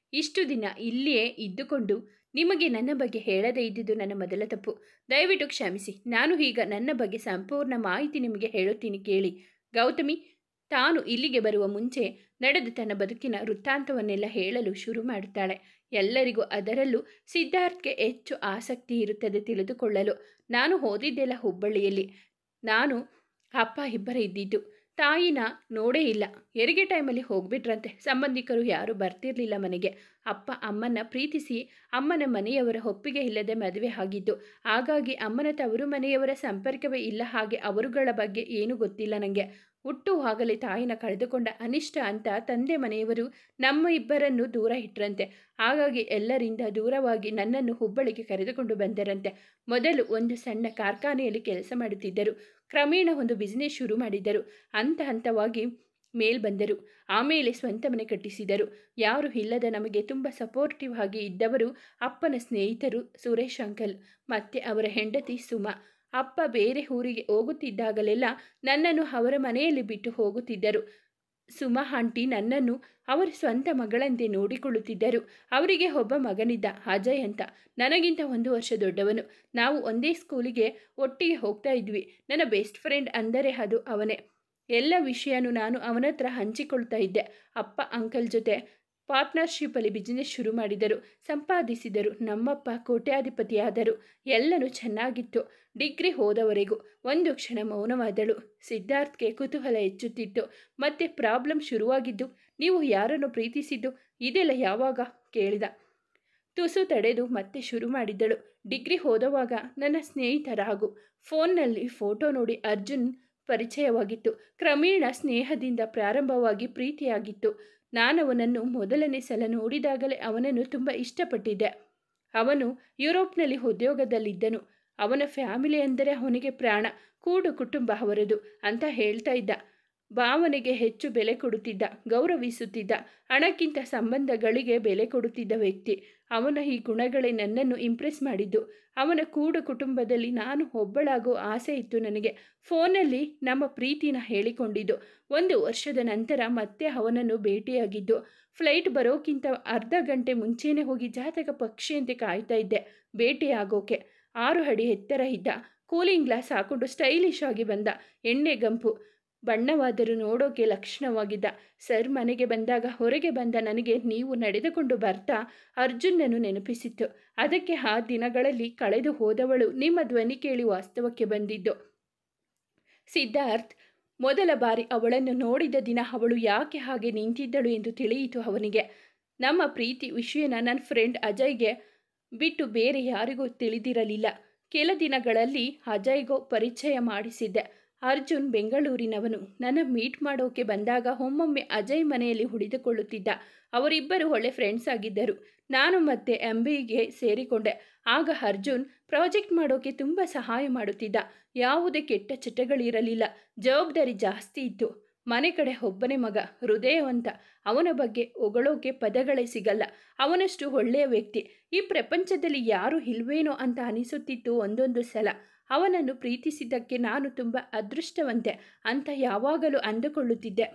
ಇಷ್ಟು ದಿನ ಇಲ್ಲಿಯೇ ಇದ್ದುಕೊಂಡು ನಿಮಗೆ ನನ್ನ ಬಗ್ಗೆ ಹೇಳದೇ ಇದ್ದಿದ್ದು ನನ್ನ ಮೊದಲ ತಪ್ಪು ದಯವಿಟ್ಟು ಕ್ಷಮಿಸಿ ನಾನು ಈಗ ನನ್ನ ಬಗ್ಗೆ ಸಂಪೂರ್ಣ ಮಾಹಿತಿ ನಿಮಗೆ ಹೇಳುತ್ತೀನಿ ಕೇಳಿ ಗೌತಮಿ ತಾನು ಇಲ್ಲಿಗೆ ಬರುವ ಮುಂಚೆ ನಡೆದ ತನ್ನ ಬದುಕಿನ ವೃತ್ತಾಂತವನ್ನೆಲ್ಲ ಹೇಳಲು ಶುರು ಮಾಡುತ್ತಾಳೆ ಎಲ್ಲರಿಗೂ ಅದರಲ್ಲೂ ಸಿದ್ಧಾರ್ಥ್ಗೆ ಹೆಚ್ಚು ಆಸಕ್ತಿ ಇರುತ್ತದೆ ತಿಳಿದುಕೊಳ್ಳಲು ನಾನು ಓದಿದ್ದೆಲ್ಲ ಹುಬ್ಬಳ್ಳಿಯಲ್ಲಿ ನಾನು ಅಪ್ಪ ಇಬ್ಬರ ಇದ್ದಿದ್ದು ತಾಯಿನ ನೋಡೇ ಇಲ್ಲ ಹೆರಿಗೆ ಟೈಮಲ್ಲಿ ಹೋಗ್ಬಿಟ್ರಂತೆ ಸಂಬಂಧಿಕರು ಯಾರೂ ಬರ್ತಿರ್ಲಿಲ್ಲ ಮನೆಗೆ ಅಪ್ಪ ಅಮ್ಮನ ಪ್ರೀತಿಸಿ ಅಮ್ಮನ ಮನೆಯವರ ಒಪ್ಪಿಗೆ ಇಲ್ಲದೆ ಮದುವೆ ಆಗಿದ್ದು ಹಾಗಾಗಿ ಅಮ್ಮನ ತವರು ಮನೆಯವರ ಸಂಪರ್ಕವೇ ಇಲ್ಲ ಹಾಗೆ ಅವರುಗಳ ಬಗ್ಗೆ ಏನೂ ಗೊತ್ತಿಲ್ಲ ನನಗೆ ಹುಟ್ಟುವಾಗಲೇ ತಾಯಿನ ಕಳೆದುಕೊಂಡ ಅನಿಷ್ಟ ಅಂತ ತಂದೆ ಮನೆಯವರು ನಮ್ಮ ಇಬ್ಬರನ್ನು ದೂರ ಇಟ್ರಂತೆ ಹಾಗಾಗಿ ಎಲ್ಲರಿಂದ ದೂರವಾಗಿ ನನ್ನನ್ನು ಹುಬ್ಬಳ್ಳಿಗೆ ಕರೆದುಕೊಂಡು ಬಂದರಂತೆ ಮೊದಲು ಒಂದು ಸಣ್ಣ ಕಾರ್ಖಾನೆಯಲ್ಲಿ ಕೆಲಸ ಮಾಡುತ್ತಿದ್ದರು ಕ್ರಮೇಣ ಒಂದು ಬಿಸ್ನೆಸ್ ಶುರು ಮಾಡಿದರು ಹಂತ ಹಂತವಾಗಿ ಮೇಲ್ ಬಂದರು ಆಮೇಲೆ ಸ್ವಂತ ಮನೆ ಕಟ್ಟಿಸಿದರು ಯಾರು ಇಲ್ಲದ ನಮಗೆ ತುಂಬ ಸಪೋರ್ಟಿವ್ ಆಗಿ ಇದ್ದವರು ಅಪ್ಪನ ಸ್ನೇಹಿತರು ಸುರೇಶ್ ಅಂಕಲ್ ಮತ್ತು ಅವರ ಹೆಂಡತಿ ಸುಮಾ ಅಪ್ಪ ಬೇರೆ ಊರಿಗೆ ಹೋಗುತ್ತಿದ್ದಾಗಲೆಲ್ಲ ನನ್ನನ್ನು ಅವರ ಮನೆಯಲ್ಲಿ ಬಿಟ್ಟು ಹೋಗುತ್ತಿದ್ದರು ಸುಮಾ ಆಂಟಿ ನನ್ನನ್ನು ಅವರ ಸ್ವಂತ ಮಗಳಂತೆ ನೋಡಿಕೊಳ್ಳುತ್ತಿದ್ದರು ಅವರಿಗೆ ಒಬ್ಬ ಮಗನಿದ್ದ ಅಜಯ್ ಅಂತ ನನಗಿಂತ ಒಂದು ವರ್ಷ ದೊಡ್ಡವನು ನಾವು ಒಂದೇ ಸ್ಕೂಲಿಗೆ ಒಟ್ಟಿಗೆ ಹೋಗ್ತಾ ಇದ್ವಿ ನನ್ನ ಬೆಸ್ಟ್ ಫ್ರೆಂಡ್ ಅಂದರೆ ಅದು ಅವನೇ ಎಲ್ಲ ವಿಷಯನೂ ನಾನು ಅವನ ಹತ್ರ ಹಂಚಿಕೊಳ್ತಾ ಇದ್ದೆ ಅಪ್ಪ ಅಂಕಲ್ ಜೊತೆ ಪಾರ್ಟ್ನರ್ಶಿಪ್ಪಲ್ಲಿ ಬಿಸ್ನೆಸ್ ಶುರು ಮಾಡಿದರು ಸಂಪಾದಿಸಿದರು ನಮ್ಮಪ್ಪ ಕೋಟ್ಯಾಧಿಪತಿಯಾದರು ಎಲ್ಲನೂ ಚೆನ್ನಾಗಿತ್ತು ಡಿಗ್ರಿ ಹೋದವರೆಗೂ ಒಂದು ಕ್ಷಣ ಮೌನವಾದಳು ಸಿದ್ಧಾರ್ಥ್ಗೆ ಕುತೂಹಲ ಹೆಚ್ಚುತ್ತಿತ್ತು ಮತ್ತೆ ಪ್ರಾಬ್ಲಮ್ ಶುರುವಾಗಿದ್ದು ನೀವು ಯಾರನ್ನು ಪ್ರೀತಿಸಿದ್ದು ಇದೆಲ್ಲ ಯಾವಾಗ ಕೇಳಿದ ತುಸು ತಡೆದು ಮತ್ತೆ ಶುರು ಮಾಡಿದ್ದಳು ಡಿಗ್ರಿ ಹೋದವಾಗ ನನ್ನ ಸ್ನೇಹಿತರ ಹಾಗೂ ಫೋನ್ನಲ್ಲಿ ಫೋಟೋ ನೋಡಿ ಅರ್ಜುನ್ ಪರಿಚಯವಾಗಿತ್ತು ಕ್ರಮೇಣ ಸ್ನೇಹದಿಂದ ಪ್ರಾರಂಭವಾಗಿ ಪ್ರೀತಿಯಾಗಿತ್ತು ನಾನವನನ್ನು ಮೊದಲನೇ ಸಲ ನೋಡಿದಾಗಲೇ ಅವನನ್ನು ತುಂಬ ಇಷ್ಟಪಟ್ಟಿದ್ದೆ ಅವನು ಯುರೋಪ್ನಲ್ಲಿ ಉದ್ಯೋಗದಲ್ಲಿದ್ದನು ಅವನ ಫ್ಯಾಮಿಲಿ ಅಂದರೆ ಅವನಿಗೆ ಪ್ರಾಣ ಕೂಡು ಕುಟುಂಬ ಅವರದು ಅಂತ ಹೇಳ್ತಾ ಇದ್ದ ಭಾವನೆಗೆ ಹೆಚ್ಚು ಬೆಲೆ ಕೊಡುತ್ತಿದ್ದ ಗೌರವಿಸುತ್ತಿದ್ದ ಹಣಕ್ಕಿಂತ ಸಂಬಂಧಗಳಿಗೆ ಬೆಲೆ ಕೊಡುತ್ತಿದ್ದ ವ್ಯಕ್ತಿ ಅವನ ಈ ಗುಣಗಳೇ ನನ್ನನ್ನು ಇಂಪ್ರೆಸ್ ಮಾಡಿದ್ದು ಅವನ ಕೂಡು ಕುಟುಂಬದಲ್ಲಿ ನಾನು ಒಬ್ಬಳಾಗೋ ಆಸೆ ಇತ್ತು ನನಗೆ ಫೋನಲ್ಲಿ ನಮ್ಮ ಪ್ರೀತಿನ ಹೇಳಿಕೊಂಡಿದ್ದು ಒಂದು ವರ್ಷದ ನಂತರ ಮತ್ತೆ ಅವನನ್ನು ಭೇಟಿಯಾಗಿದ್ದು ಫ್ಲೈಟ್ ಬರೋಕ್ಕಿಂತ ಅರ್ಧ ಗಂಟೆ ಮುಂಚೆನೇ ಹೋಗಿ ಜಾತಕ ಪಕ್ಷಿಯಂತೆ ಕಾಯ್ತಾ ಇದ್ದೆ ಭೇಟಿಯಾಗೋಕೆ ಆರು ಅಡಿ ಎತ್ತರ ಇದ್ದ ಕೂಲಿಂಗ್ ಗ್ಲಾಸ್ ಹಾಕೊಂಡು ಸ್ಟೈಲಿಶ್ ಆಗಿ ಬಂದ ಎಣ್ಣೆ ಗಂಪು ಬಣ್ಣವಾದರೂ ನೋಡೋಕೆ ಲಕ್ಷಣವಾಗಿದ್ದ ಸರ್ ಮನೆಗೆ ಬಂದಾಗ ಹೊರಗೆ ಬಂದ ನನಗೆ ನೀವು ನಡೆದುಕೊಂಡು ಬರ್ತಾ ಅರ್ಜುನನ್ನು ನೆನಪಿಸಿತ್ತು ಅದಕ್ಕೆ ಆ ದಿನಗಳಲ್ಲಿ ಕಳೆದು ಹೋದವಳು ನಿಮ್ಮ ಧ್ವನಿ ಕೇಳಿ ವಾಸ್ತವಕ್ಕೆ ಬಂದಿದ್ದು ಸಿದ್ಧಾರ್ಥ್ ಮೊದಲ ಬಾರಿ ಅವಳನ್ನು ನೋಡಿದ ದಿನ ಅವಳು ಯಾಕೆ ಹಾಗೆ ನಿಂತಿದ್ದಳು ಎಂದು ತಿಳಿಯಿತು ಅವನಿಗೆ ನಮ್ಮ ಪ್ರೀತಿ ವಿಷಯನ ನನ್ನ ಫ್ರೆಂಡ್ ಅಜಯ್ಗೆ ಬಿಟ್ಟು ಬೇರೆ ಯಾರಿಗೂ ತಿಳಿದಿರಲಿಲ್ಲ ಕೆಲ ದಿನಗಳಲ್ಲಿ ಅಜಯ್ಗೋ ಪರಿಚಯ ಮಾಡಿಸಿದ್ದೆ ಅರ್ಜುನ್ ಬೆಂಗಳೂರಿನವನು ನನ್ನ ಮೀಟ್ ಮಾಡೋಕೆ ಬಂದಾಗ ಒಮ್ಮೊಮ್ಮೆ ಅಜಯ್ ಮನೆಯಲ್ಲಿ ಉಳಿದುಕೊಳ್ಳುತ್ತಿದ್ದ ಅವರಿಬ್ಬರು ಒಳ್ಳೆ ಫ್ರೆಂಡ್ಸ್ ಆಗಿದ್ದರು ನಾನು ಮತ್ತೆ ಎಂ ಬಿಗೆ ಸೇರಿಕೊಂಡೆ ಆಗ ಅರ್ಜುನ್ ಪ್ರಾಜೆಕ್ಟ್ ಮಾಡೋಕೆ ತುಂಬ ಸಹಾಯ ಮಾಡುತ್ತಿದ್ದ ಯಾವುದೇ ಕೆಟ್ಟ ಚಟಗಳಿರಲಿಲ್ಲ ಜವಾಬ್ದಾರಿ ಜಾಸ್ತಿ ಇತ್ತು ಮನೆ ಕಡೆ ಒಬ್ಬನೇ ಮಗ ಹೃದಯವಂತ ಅವನ ಬಗ್ಗೆ ಹೊಗಳೋಕೆ ಪದಗಳೇ ಸಿಗಲ್ಲ ಅವನಷ್ಟು ಒಳ್ಳೆಯ ವ್ಯಕ್ತಿ ಈ ಪ್ರಪಂಚದಲ್ಲಿ ಯಾರೂ ಇಲ್ವೇನೋ ಅಂತ ಅನಿಸುತ್ತಿತ್ತು ಒಂದೊಂದು ಸಲ ಅವನನ್ನು ಪ್ರೀತಿಸಿದ್ದಕ್ಕೆ ನಾನು ತುಂಬ ಅದೃಷ್ಟವಂತೆ ಅಂತ ಯಾವಾಗಲೂ ಅಂದುಕೊಳ್ಳುತ್ತಿದ್ದೆ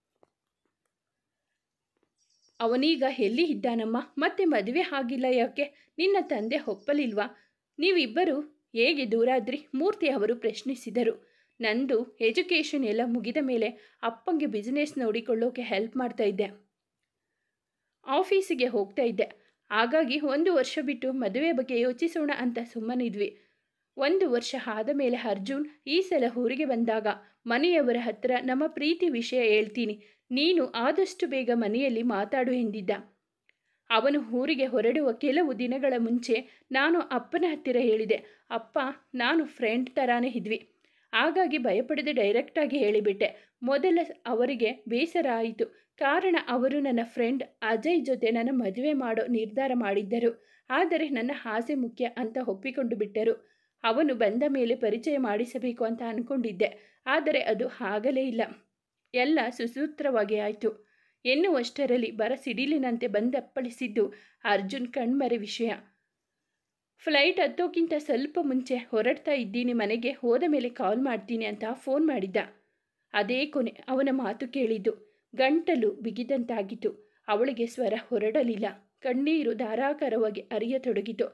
ಅವನೀಗ ಎಲ್ಲಿ ಇದ್ದಾನಮ್ಮ ಮತ್ತೆ ಮದುವೆ ಆಗಿಲ್ಲ ಯಾಕೆ ನಿನ್ನ ತಂದೆ ಒಪ್ಪಲಿಲ್ವಾ ನೀವಿಬ್ಬರು ಹೇಗೆ ದೂರಾದ್ರಿ ಮೂರ್ತಿ ಅವರು ಪ್ರಶ್ನಿಸಿದರು ನಂದು ಎಜುಕೇಷನ್ ಎಲ್ಲ ಮುಗಿದ ಮೇಲೆ ಅಪ್ಪಂಗೆ ಬಿಸ್ನೆಸ್ ನೋಡಿಕೊಳ್ಳೋಕೆ ಹೆಲ್ಪ್ ಮಾಡ್ತಾ ಇದ್ದೆ ಆಫೀಸಿಗೆ ಹೋಗ್ತಾ ಇದ್ದೆ ಹಾಗಾಗಿ ಒಂದು ವರ್ಷ ಬಿಟ್ಟು ಮದುವೆ ಬಗ್ಗೆ ಯೋಚಿಸೋಣ ಅಂತ ಸುಮ್ಮನಿದ್ವಿ ಒಂದು ವರ್ಷ ಆದ ಮೇಲೆ ಅರ್ಜುನ್ ಈ ಸಲ ಊರಿಗೆ ಬಂದಾಗ ಮನೆಯವರ ಹತ್ರ ನಮ್ಮ ಪ್ರೀತಿ ವಿಷಯ ಹೇಳ್ತೀನಿ ನೀನು ಆದಷ್ಟು ಬೇಗ ಮನೆಯಲ್ಲಿ ಮಾತಾಡು ಎಂದಿದ್ದ ಅವನು ಊರಿಗೆ ಹೊರಡುವ ಕೆಲವು ದಿನಗಳ ಮುಂಚೆ ನಾನು ಅಪ್ಪನ ಹತ್ತಿರ ಹೇಳಿದೆ ಅಪ್ಪ ನಾನು ಫ್ರೆಂಡ್ ಥರಾನೇ ಇದ್ವಿ ಹಾಗಾಗಿ ಭಯಪಡದೆ ಡೈರೆಕ್ಟಾಗಿ ಹೇಳಿಬಿಟ್ಟೆ ಮೊದಲ ಅವರಿಗೆ ಬೇಸರ ಆಯಿತು ಕಾರಣ ಅವರು ನನ್ನ ಫ್ರೆಂಡ್ ಅಜಯ್ ಜೊತೆ ನನ್ನ ಮದುವೆ ಮಾಡೋ ನಿರ್ಧಾರ ಮಾಡಿದ್ದರು ಆದರೆ ನನ್ನ ಆಸೆ ಮುಖ್ಯ ಅಂತ ಒಪ್ಪಿಕೊಂಡು ಬಿಟ್ಟರು ಅವನು ಬಂದ ಮೇಲೆ ಪರಿಚಯ ಮಾಡಿಸಬೇಕು ಅಂತ ಅಂದ್ಕೊಂಡಿದ್ದೆ ಆದರೆ ಅದು ಆಗಲೇ ಇಲ್ಲ ಎಲ್ಲ ಸುಸೂತ್ರವಾಗಿ ಆಯಿತು ಎನ್ನುವಷ್ಟರಲ್ಲಿ ಬರ ಸಿಡಿಲಿನಂತೆ ಬಂದಪ್ಪಳಿಸಿದ್ದು ಅರ್ಜುನ್ ಕಣ್ಮರೆ ವಿಷಯ ಫ್ಲೈಟ್ ಹತ್ತೋಕ್ಕಿಂತ ಸ್ವಲ್ಪ ಮುಂಚೆ ಹೊರಡ್ತಾ ಇದ್ದೀನಿ ಮನೆಗೆ ಹೋದ ಮೇಲೆ ಕಾಲ್ ಮಾಡ್ತೀನಿ ಅಂತ ಫೋನ್ ಮಾಡಿದ್ದ ಅದೇ ಕೊನೆ ಅವನ ಮಾತು ಕೇಳಿದ್ದು ಗಂಟಲು ಬಿಗಿದಂತಾಗಿತ್ತು ಅವಳಿಗೆ ಸ್ವರ ಹೊರಡಲಿಲ್ಲ ಕಣ್ಣೀರು ಧಾರಾಕಾರವಾಗಿ ಹರಿಯತೊಡಗಿತು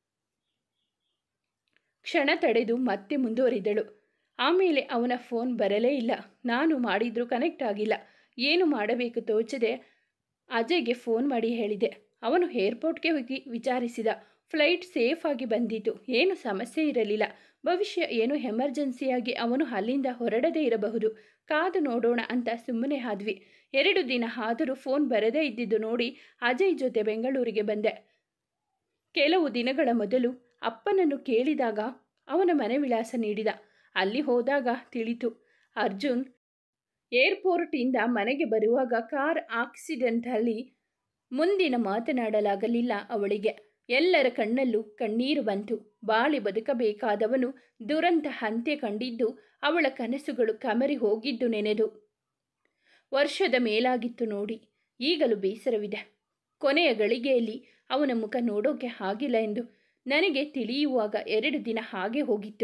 ಕ್ಷಣ ತಡೆದು ಮತ್ತೆ ಮುಂದುವರಿದಳು ಆಮೇಲೆ ಅವನ ಫೋನ್ ಬರಲೇ ಇಲ್ಲ ನಾನು ಮಾಡಿದ್ರೂ ಕನೆಕ್ಟ್ ಆಗಿಲ್ಲ ಏನು ಮಾಡಬೇಕು ತೋಚದೆ ಅಜಯ್ಗೆ ಫೋನ್ ಮಾಡಿ ಹೇಳಿದೆ ಅವನು ಏರ್ಪೋರ್ಟ್ಗೆ ಹೋಗಿ ವಿಚಾರಿಸಿದ ಫ್ಲೈಟ್ ಸೇಫ್ ಆಗಿ ಬಂದಿತು ಏನು ಸಮಸ್ಯೆ ಇರಲಿಲ್ಲ ಭವಿಷ್ಯ ಏನು ಎಮರ್ಜೆನ್ಸಿಯಾಗಿ ಅವನು ಅಲ್ಲಿಂದ ಹೊರಡದೇ ಇರಬಹುದು ಕಾದು ನೋಡೋಣ ಅಂತ ಸುಮ್ಮನೆ ಆದ್ವಿ ಎರಡು ದಿನ ಆದರೂ ಫೋನ್ ಬರದೇ ಇದ್ದಿದ್ದು ನೋಡಿ ಅಜಯ್ ಜೊತೆ ಬೆಂಗಳೂರಿಗೆ ಬಂದೆ ಕೆಲವು ದಿನಗಳ ಮೊದಲು ಅಪ್ಪನನ್ನು ಕೇಳಿದಾಗ ಅವನ ಮನೆ ವಿಳಾಸ ನೀಡಿದ ಅಲ್ಲಿ ಹೋದಾಗ ತಿಳಿತು ಅರ್ಜುನ್ ಏರ್ಪೋರ್ಟಿಂದ ಮನೆಗೆ ಬರುವಾಗ ಕಾರ್ ಆಕ್ಸಿಡೆಂಟಲ್ಲಿ ಮುಂದಿನ ಮಾತನಾಡಲಾಗಲಿಲ್ಲ ಅವಳಿಗೆ ಎಲ್ಲರ ಕಣ್ಣಲ್ಲೂ ಕಣ್ಣೀರು ಬಂತು ಬಾಳಿ ಬದುಕಬೇಕಾದವನು ದುರಂತ ಅಂತ್ಯ ಕಂಡಿದ್ದು ಅವಳ ಕನಸುಗಳು ಕಮರಿ ಹೋಗಿದ್ದು ನೆನೆದು ವರ್ಷದ ಮೇಲಾಗಿತ್ತು ನೋಡಿ ಈಗಲೂ ಬೇಸರವಿದೆ ಕೊನೆಯ ಗಳಿಗೆಯಲ್ಲಿ ಅವನ ಮುಖ ನೋಡೋಕೆ ಆಗಿಲ್ಲ ಎಂದು ನನಗೆ ತಿಳಿಯುವಾಗ ಎರಡು ದಿನ ಹಾಗೆ ಹೋಗಿತ್ತು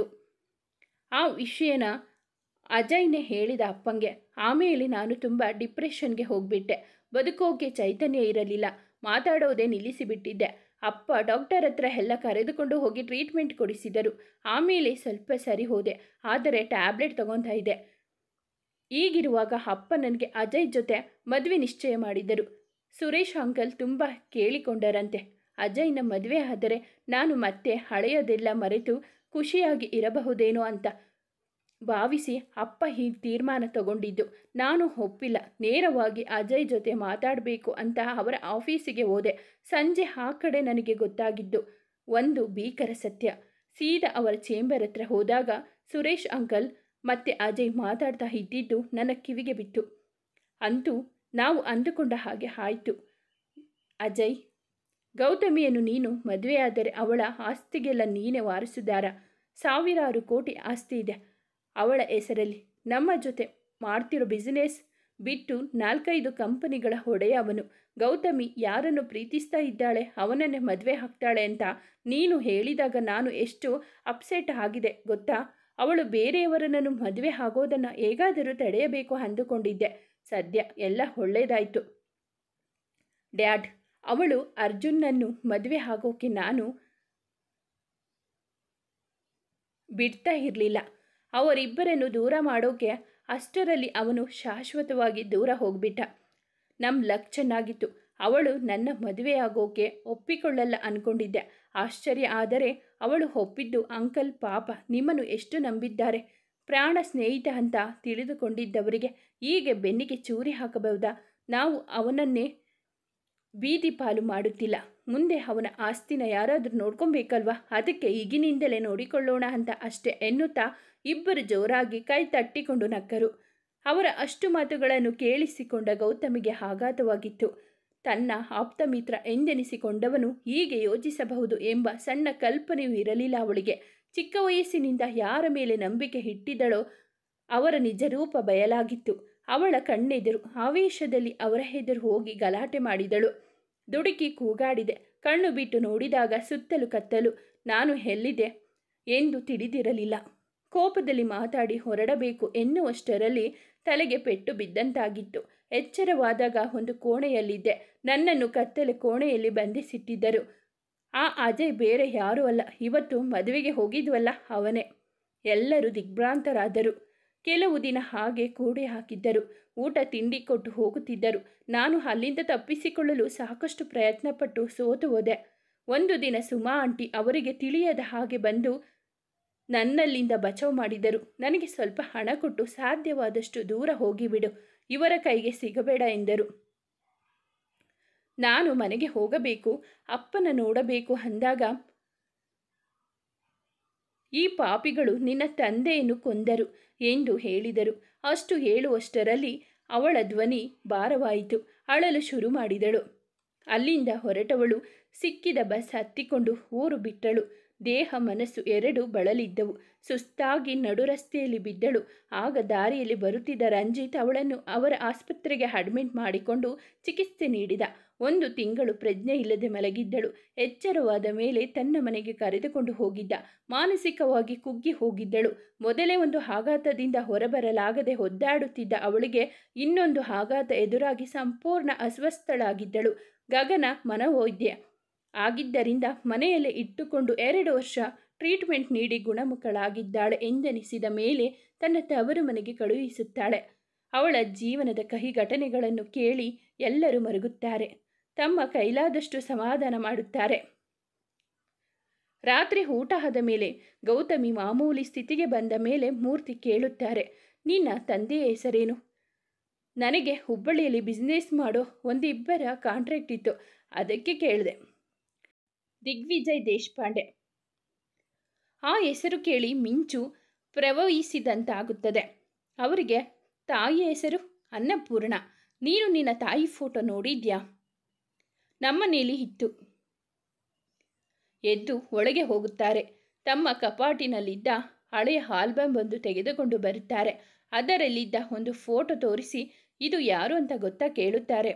ಆ ವಿಷಯನ ಅಜಯ್ನೇ ಹೇಳಿದ ಅಪ್ಪಂಗೆ ಆಮೇಲೆ ನಾನು ತುಂಬ ಡಿಪ್ರೆಷನ್ಗೆ ಹೋಗ್ಬಿಟ್ಟೆ ಬದುಕೋಕೆ ಚೈತನ್ಯ ಇರಲಿಲ್ಲ ಮಾತಾಡೋದೇ ನಿಲ್ಲಿಸಿಬಿಟ್ಟಿದ್ದೆ ಅಪ್ಪ ಡಾಕ್ಟರ್ ಹತ್ರ ಎಲ್ಲ ಕರೆದುಕೊಂಡು ಹೋಗಿ ಟ್ರೀಟ್ಮೆಂಟ್ ಕೊಡಿಸಿದರು ಆಮೇಲೆ ಸ್ವಲ್ಪ ಸರಿ ಹೋದೆ ಆದರೆ ಟ್ಯಾಬ್ಲೆಟ್ ತಗೊತಾ ಇದ್ದೆ ಈಗಿರುವಾಗ ಅಪ್ಪ ನನಗೆ ಅಜಯ್ ಜೊತೆ ಮದುವೆ ನಿಶ್ಚಯ ಮಾಡಿದರು ಸುರೇಶ್ ಅಂಕಲ್ ತುಂಬ ಕೇಳಿಕೊಂಡರಂತೆ ಅಜಯ್ನ ಮದುವೆ ಆದರೆ ನಾನು ಮತ್ತೆ ಹಳೆಯದೆಲ್ಲ ಮರೆತು ಖುಷಿಯಾಗಿ ಇರಬಹುದೇನೋ ಅಂತ ಭಾವಿಸಿ ಅಪ್ಪ ಈ ತೀರ್ಮಾನ ತಗೊಂಡಿದ್ದು ನಾನು ಒಪ್ಪಿಲ್ಲ ನೇರವಾಗಿ ಅಜಯ್ ಜೊತೆ ಮಾತಾಡಬೇಕು ಅಂತ ಅವರ ಆಫೀಸಿಗೆ ಹೋದೆ ಸಂಜೆ ಆ ಕಡೆ ನನಗೆ ಗೊತ್ತಾಗಿದ್ದು ಒಂದು ಭೀಕರ ಸತ್ಯ ಸೀದಾ ಅವರ ಚೇಂಬರ್ ಹತ್ರ ಹೋದಾಗ ಸುರೇಶ್ ಅಂಕಲ್ ಮತ್ತೆ ಅಜಯ್ ಮಾತಾಡ್ತಾ ಇದ್ದಿದ್ದು ನನ್ನ ಕಿವಿಗೆ ಬಿತ್ತು ಅಂತೂ ನಾವು ಅಂದುಕೊಂಡ ಹಾಗೆ ಆಯಿತು ಅಜಯ್ ಗೌತಮಿಯನ್ನು ನೀನು ಮದುವೆಯಾದರೆ ಅವಳ ಆಸ್ತಿಗೆಲ್ಲ ನೀನೇ ವಾರಸುದಾರ ಸಾವಿರಾರು ಕೋಟಿ ಆಸ್ತಿ ಇದೆ ಅವಳ ಹೆಸರಲ್ಲಿ ನಮ್ಮ ಜೊತೆ ಮಾಡ್ತಿರೋ ಬಿಸಿನೆಸ್ ಬಿಟ್ಟು ನಾಲ್ಕೈದು ಕಂಪನಿಗಳ ಒಡೆಯ ಅವನು ಗೌತಮಿ ಯಾರನ್ನು ಪ್ರೀತಿಸ್ತಾ ಇದ್ದಾಳೆ ಅವನನ್ನೇ ಮದುವೆ ಹಾಕ್ತಾಳೆ ಅಂತ ನೀನು ಹೇಳಿದಾಗ ನಾನು ಎಷ್ಟು ಅಪ್ಸೆಟ್ ಆಗಿದೆ ಗೊತ್ತಾ ಅವಳು ಬೇರೆಯವರನ್ನು ಮದುವೆ ಆಗೋದನ್ನು ಹೇಗಾದರೂ ತಡೆಯಬೇಕು ಅಂದುಕೊಂಡಿದ್ದೆ ಸದ್ಯ ಎಲ್ಲ ಒಳ್ಳೆಯದಾಯಿತು ಡ್ಯಾಡ್ ಅವಳು ಅರ್ಜುನ್ನನ್ನು ಮದುವೆ ಆಗೋಕೆ ನಾನು ಬಿಡ್ತಾ ಇರಲಿಲ್ಲ ಅವರಿಬ್ಬರನ್ನು ದೂರ ಮಾಡೋಕೆ ಅಷ್ಟರಲ್ಲಿ ಅವನು ಶಾಶ್ವತವಾಗಿ ದೂರ ಹೋಗ್ಬಿಟ್ಟ ನಮ್ಮ ಲಕ್ ಚೆನ್ನಾಗಿತ್ತು ಅವಳು ನನ್ನ ಮದುವೆಯಾಗೋಕೆ ಒಪ್ಪಿಕೊಳ್ಳಲ್ಲ ಅಂದ್ಕೊಂಡಿದ್ದೆ ಆಶ್ಚರ್ಯ ಆದರೆ ಅವಳು ಒಪ್ಪಿದ್ದು ಅಂಕಲ್ ಪಾಪ ನಿಮ್ಮನ್ನು ಎಷ್ಟು ನಂಬಿದ್ದಾರೆ ಪ್ರಾಣ ಸ್ನೇಹಿತ ಅಂತ ತಿಳಿದುಕೊಂಡಿದ್ದವರಿಗೆ ಹೀಗೆ ಬೆನ್ನಿಗೆ ಚೂರಿ ಹಾಕಬಹುದಾ ನಾವು ಅವನನ್ನೇ ಬೀದಿ ಪಾಲು ಮಾಡುತ್ತಿಲ್ಲ ಮುಂದೆ ಅವನ ಆಸ್ತಿನ ಯಾರಾದರೂ ನೋಡ್ಕೊಬೇಕಲ್ವಾ ಅದಕ್ಕೆ ಈಗಿನಿಂದಲೇ ನೋಡಿಕೊಳ್ಳೋಣ ಅಂತ ಅಷ್ಟೇ ಎನ್ನುತ್ತಾ ಇಬ್ಬರು ಜೋರಾಗಿ ಕೈ ತಟ್ಟಿಕೊಂಡು ನಕ್ಕರು ಅವರ ಅಷ್ಟು ಮಾತುಗಳನ್ನು ಕೇಳಿಸಿಕೊಂಡ ಗೌತಮಿಗೆ ಆಘಾತವಾಗಿತ್ತು ತನ್ನ ಆಪ್ತ ಮಿತ್ರ ಎಂದೆನಿಸಿಕೊಂಡವನು ಹೀಗೆ ಯೋಚಿಸಬಹುದು ಎಂಬ ಸಣ್ಣ ಕಲ್ಪನೆಯೂ ಇರಲಿಲ್ಲ ಅವಳಿಗೆ ಚಿಕ್ಕ ವಯಸ್ಸಿನಿಂದ ಯಾರ ಮೇಲೆ ನಂಬಿಕೆ ಇಟ್ಟಿದ್ದಳೋ ಅವರ ನಿಜರೂಪ ಬಯಲಾಗಿತ್ತು ಅವಳ ಕಣ್ಣೆದುರು ಆವೇಶದಲ್ಲಿ ಅವರ ಎದುರು ಹೋಗಿ ಗಲಾಟೆ ಮಾಡಿದಳು ದುಡುಕಿ ಕೂಗಾಡಿದೆ ಕಣ್ಣು ಬಿಟ್ಟು ನೋಡಿದಾಗ ಸುತ್ತಲೂ ಕತ್ತಲು ನಾನು ಎಲ್ಲಿದೆ ಎಂದು ತಿಳಿದಿರಲಿಲ್ಲ ಕೋಪದಲ್ಲಿ ಮಾತಾಡಿ ಹೊರಡಬೇಕು ಎನ್ನುವಷ್ಟರಲ್ಲಿ ತಲೆಗೆ ಪೆಟ್ಟು ಬಿದ್ದಂತಾಗಿತ್ತು ಎಚ್ಚರವಾದಾಗ ಒಂದು ಕೋಣೆಯಲ್ಲಿದ್ದೆ ನನ್ನನ್ನು ಕತ್ತಲೆ ಕೋಣೆಯಲ್ಲಿ ಬಂಧಿಸಿಟ್ಟಿದ್ದರು ಆ ಅಜಯ್ ಬೇರೆ ಯಾರೂ ಅಲ್ಲ ಇವತ್ತು ಮದುವೆಗೆ ಹೋಗಿದ್ವಲ್ಲ ಅವನೇ ಎಲ್ಲರೂ ದಿಗ್ಭ್ರಾಂತರಾದರು ಕೆಲವು ದಿನ ಹಾಗೆ ಕೂಡೆ ಹಾಕಿದ್ದರು ಊಟ ತಿಂಡಿ ಕೊಟ್ಟು ಹೋಗುತ್ತಿದ್ದರು ನಾನು ಅಲ್ಲಿಂದ ತಪ್ಪಿಸಿಕೊಳ್ಳಲು ಸಾಕಷ್ಟು ಪ್ರಯತ್ನಪಟ್ಟು ಸೋತು ಹೋದೆ ಒಂದು ದಿನ ಸುಮಾ ಆಂಟಿ ಅವರಿಗೆ ತಿಳಿಯದ ಹಾಗೆ ಬಂದು ನನ್ನಲ್ಲಿಂದ ಬಚಾವ್ ಮಾಡಿದರು ನನಗೆ ಸ್ವಲ್ಪ ಹಣ ಕೊಟ್ಟು ಸಾಧ್ಯವಾದಷ್ಟು ದೂರ ಹೋಗಿಬಿಡು ಇವರ ಕೈಗೆ ಸಿಗಬೇಡ ಎಂದರು ನಾನು ಮನೆಗೆ ಹೋಗಬೇಕು ಅಪ್ಪನ ನೋಡಬೇಕು ಅಂದಾಗ ಈ ಪಾಪಿಗಳು ನಿನ್ನ ತಂದೆಯನ್ನು ಕೊಂದರು ಎಂದು ಹೇಳಿದರು ಅಷ್ಟು ಹೇಳುವಷ್ಟರಲ್ಲಿ ಅವಳ ಧ್ವನಿ ಭಾರವಾಯಿತು ಅಳಲು ಶುರು ಮಾಡಿದಳು ಅಲ್ಲಿಂದ ಹೊರಟವಳು ಸಿಕ್ಕಿದ ಬಸ್ ಹತ್ತಿಕೊಂಡು ಊರು ಬಿಟ್ಟಳು ದೇಹ ಮನಸ್ಸು ಎರಡು ಬಳಲಿದ್ದವು ಸುಸ್ತಾಗಿ ನಡುರಸ್ತೆಯಲ್ಲಿ ಬಿದ್ದಳು ಆಗ ದಾರಿಯಲ್ಲಿ ಬರುತ್ತಿದ್ದ ರಂಜಿತ್ ಅವಳನ್ನು ಅವರ ಆಸ್ಪತ್ರೆಗೆ ಅಡ್ಮಿಟ್ ಮಾಡಿಕೊಂಡು ಚಿಕಿತ್ಸೆ ನೀಡಿದ ಒಂದು ತಿಂಗಳು ಪ್ರಜ್ಞೆ ಇಲ್ಲದೆ ಮಲಗಿದ್ದಳು ಎಚ್ಚರವಾದ ಮೇಲೆ ತನ್ನ ಮನೆಗೆ ಕರೆದುಕೊಂಡು ಹೋಗಿದ್ದ ಮಾನಸಿಕವಾಗಿ ಕುಗ್ಗಿ ಹೋಗಿದ್ದಳು ಮೊದಲೇ ಒಂದು ಆಘಾತದಿಂದ ಹೊರಬರಲಾಗದೆ ಒದ್ದಾಡುತ್ತಿದ್ದ ಅವಳಿಗೆ ಇನ್ನೊಂದು ಆಘಾತ ಎದುರಾಗಿ ಸಂಪೂರ್ಣ ಅಸ್ವಸ್ಥಳಾಗಿದ್ದಳು ಗಗನ ಮನೋವೈದ್ಯ ಆಗಿದ್ದರಿಂದ ಮನೆಯಲ್ಲೇ ಇಟ್ಟುಕೊಂಡು ಎರಡು ವರ್ಷ ಟ್ರೀಟ್ಮೆಂಟ್ ನೀಡಿ ಗುಣಮುಖಳಾಗಿದ್ದಾಳೆ ಎಂದೆನಿಸಿದ ಮೇಲೆ ತನ್ನ ತವರು ಮನೆಗೆ ಕಳುಹಿಸುತ್ತಾಳೆ ಅವಳ ಜೀವನದ ಕಹಿ ಘಟನೆಗಳನ್ನು ಕೇಳಿ ಎಲ್ಲರೂ ಮರುಗುತ್ತಾರೆ ತಮ್ಮ ಕೈಲಾದಷ್ಟು ಸಮಾಧಾನ ಮಾಡುತ್ತಾರೆ ರಾತ್ರಿ ಊಟ ಆದ ಮೇಲೆ ಗೌತಮಿ ಮಾಮೂಲಿ ಸ್ಥಿತಿಗೆ ಬಂದ ಮೇಲೆ ಮೂರ್ತಿ ಕೇಳುತ್ತಾರೆ ನಿನ್ನ ತಂದೆಯ ಹೆಸರೇನು ನನಗೆ ಹುಬ್ಬಳ್ಳಿಯಲ್ಲಿ ಬಿಸ್ನೆಸ್ ಮಾಡೋ ಒಂದಿಬ್ಬರ ಕಾಂಟ್ರಾಕ್ಟ್ ಇತ್ತು ಅದಕ್ಕೆ ಕೇಳಿದೆ ದಿಗ್ವಿಜಯ್ ದೇಶಪಾಂಡೆ ಆ ಹೆಸರು ಕೇಳಿ ಮಿಂಚು ಪ್ರವಹಿಸಿದಂತಾಗುತ್ತದೆ ಅವರಿಗೆ ತಾಯಿಯ ಹೆಸರು ಅನ್ನಪೂರ್ಣ ನೀನು ನಿನ್ನ ತಾಯಿ ಫೋಟೋ ನೋಡಿದ್ಯಾ ನಮ್ಮನೇಲಿ ಇತ್ತು ಎದ್ದು ಒಳಗೆ ಹೋಗುತ್ತಾರೆ ತಮ್ಮ ಕಪಾಟಿನಲ್ಲಿದ್ದ ಹಳೆಯ ಆಲ್ಬಮ್ ಒಂದು ತೆಗೆದುಕೊಂಡು ಬರುತ್ತಾರೆ ಅದರಲ್ಲಿದ್ದ ಒಂದು ಫೋಟೋ ತೋರಿಸಿ ಇದು ಯಾರು ಅಂತ ಗೊತ್ತಾ ಕೇಳುತ್ತಾರೆ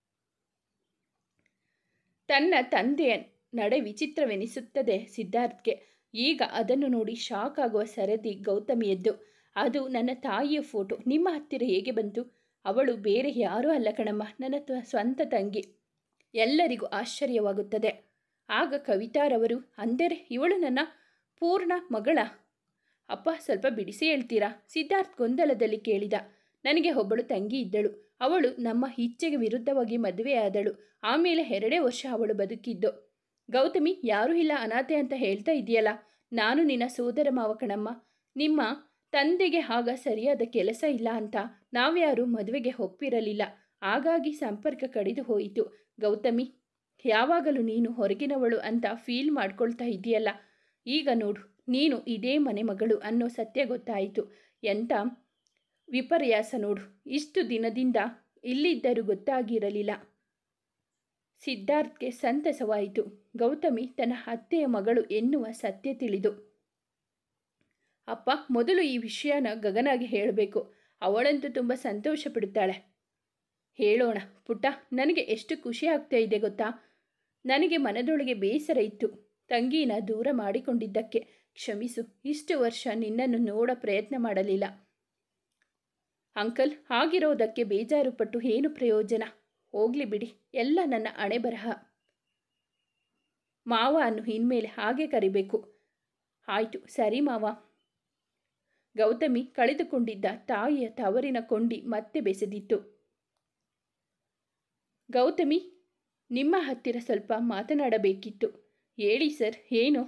ತನ್ನ ತಂದೆಯ ನಡೆ ವಿಚಿತ್ರವೆನಿಸುತ್ತದೆ ಸಿದ್ಧಾರ್ಥ್ಗೆ ಈಗ ಅದನ್ನು ನೋಡಿ ಶಾಕ್ ಆಗುವ ಸರದಿ ಗೌತಮಿಯದ್ದು ಅದು ನನ್ನ ತಾಯಿಯ ಫೋಟೋ ನಿಮ್ಮ ಹತ್ತಿರ ಹೇಗೆ ಬಂತು ಅವಳು ಬೇರೆ ಯಾರೂ ಅಲ್ಲ ಕಣಮ್ಮ ನನ್ನ ತ- ಸ್ವಂತ ತಂಗಿ ಎಲ್ಲರಿಗೂ ಆಶ್ಚರ್ಯವಾಗುತ್ತದೆ ಆಗ ಕವಿತಾರವರು ಅಂದರೆ ಇವಳು ನನ್ನ ಪೂರ್ಣ ಮಗಳ ಅಪ್ಪ ಸ್ವಲ್ಪ ಬಿಡಿಸಿ ಹೇಳ್ತೀರಾ ಸಿದ್ಧಾರ್ಥ್ ಗೊಂದಲದಲ್ಲಿ ಕೇಳಿದ ನನಗೆ ಒಬ್ಬಳು ತಂಗಿ ಇದ್ದಳು ಅವಳು ನಮ್ಮ ಇಚ್ಛೆಗೆ ವಿರುದ್ಧವಾಗಿ ಮದುವೆಯಾದಳು ಆಮೇಲೆ ಎರಡೇ ವರ್ಷ ಅವಳು ಬದುಕಿದ್ದು ಗೌತಮಿ ಯಾರೂ ಇಲ್ಲ ಅನಾಥೆ ಅಂತ ಹೇಳ್ತಾ ಇದೆಯಲ್ಲ ನಾನು ನಿನ್ನ ಸೋದರ ಮಾವ ಕಣಮ್ಮ ನಿಮ್ಮ ತಂದೆಗೆ ಆಗ ಸರಿಯಾದ ಕೆಲಸ ಇಲ್ಲ ಅಂತ ನಾವ್ಯಾರೂ ಮದುವೆಗೆ ಒಪ್ಪಿರಲಿಲ್ಲ ಹಾಗಾಗಿ ಸಂಪರ್ಕ ಕಡಿದು ಹೋಯಿತು ಗೌತಮಿ ಯಾವಾಗಲೂ ನೀನು ಹೊರಗಿನವಳು ಅಂತ ಫೀಲ್ ಮಾಡ್ಕೊಳ್ತಾ ಇದೆಯಲ್ಲ ಈಗ ನೋಡು ನೀನು ಇದೇ ಮನೆ ಮಗಳು ಅನ್ನೋ ಸತ್ಯ ಗೊತ್ತಾಯಿತು ಎಂಥ ವಿಪರ್ಯಾಸ ನೋಡು ಇಷ್ಟು ದಿನದಿಂದ ಇಲ್ಲಿದ್ದರೂ ಗೊತ್ತಾಗಿರಲಿಲ್ಲ ಸಿದ್ಧಾರ್ಥ್ಗೆ ಸಂತಸವಾಯಿತು ಗೌತಮಿ ತನ್ನ ಅತ್ತೆಯ ಮಗಳು ಎನ್ನುವ ಸತ್ಯ ತಿಳಿದು ಅಪ್ಪ ಮೊದಲು ಈ ವಿಷಯನ ಗಗನಾಗೆ ಹೇಳಬೇಕು ಅವಳಂತೂ ತುಂಬ ಸಂತೋಷ ಪಡುತ್ತಾಳೆ ಹೇಳೋಣ ಪುಟ್ಟ ನನಗೆ ಎಷ್ಟು ಖುಷಿ ಆಗ್ತಾ ಇದೆ ಗೊತ್ತಾ ನನಗೆ ಮನದೊಳಗೆ ಬೇಸರ ಇತ್ತು ತಂಗಿನ ದೂರ ಮಾಡಿಕೊಂಡಿದ್ದಕ್ಕೆ ಕ್ಷಮಿಸು ಇಷ್ಟು ವರ್ಷ ನಿನ್ನನ್ನು ನೋಡ ಪ್ರಯತ್ನ ಮಾಡಲಿಲ್ಲ ಅಂಕಲ್ ಆಗಿರೋದಕ್ಕೆ ಬೇಜಾರು ಪಟ್ಟು ಏನು ಪ್ರಯೋಜನ ಹೋಗ್ಲಿ ಬಿಡಿ ಎಲ್ಲ ನನ್ನ ಹಣೆ ಬರಹ ಮಾವ ಅನ್ನು ಇನ್ಮೇಲೆ ಹಾಗೆ ಕರಿಬೇಕು ಆಯಿತು ಸರಿ ಮಾವ ಗೌತಮಿ ಕಳೆದುಕೊಂಡಿದ್ದ ತಾಯಿಯ ತವರಿನ ಕೊಂಡಿ ಮತ್ತೆ ಬೆಸೆದಿತ್ತು ಗೌತಮಿ ನಿಮ್ಮ ಹತ್ತಿರ ಸ್ವಲ್ಪ ಮಾತನಾಡಬೇಕಿತ್ತು ಹೇಳಿ ಸರ್ ಏನು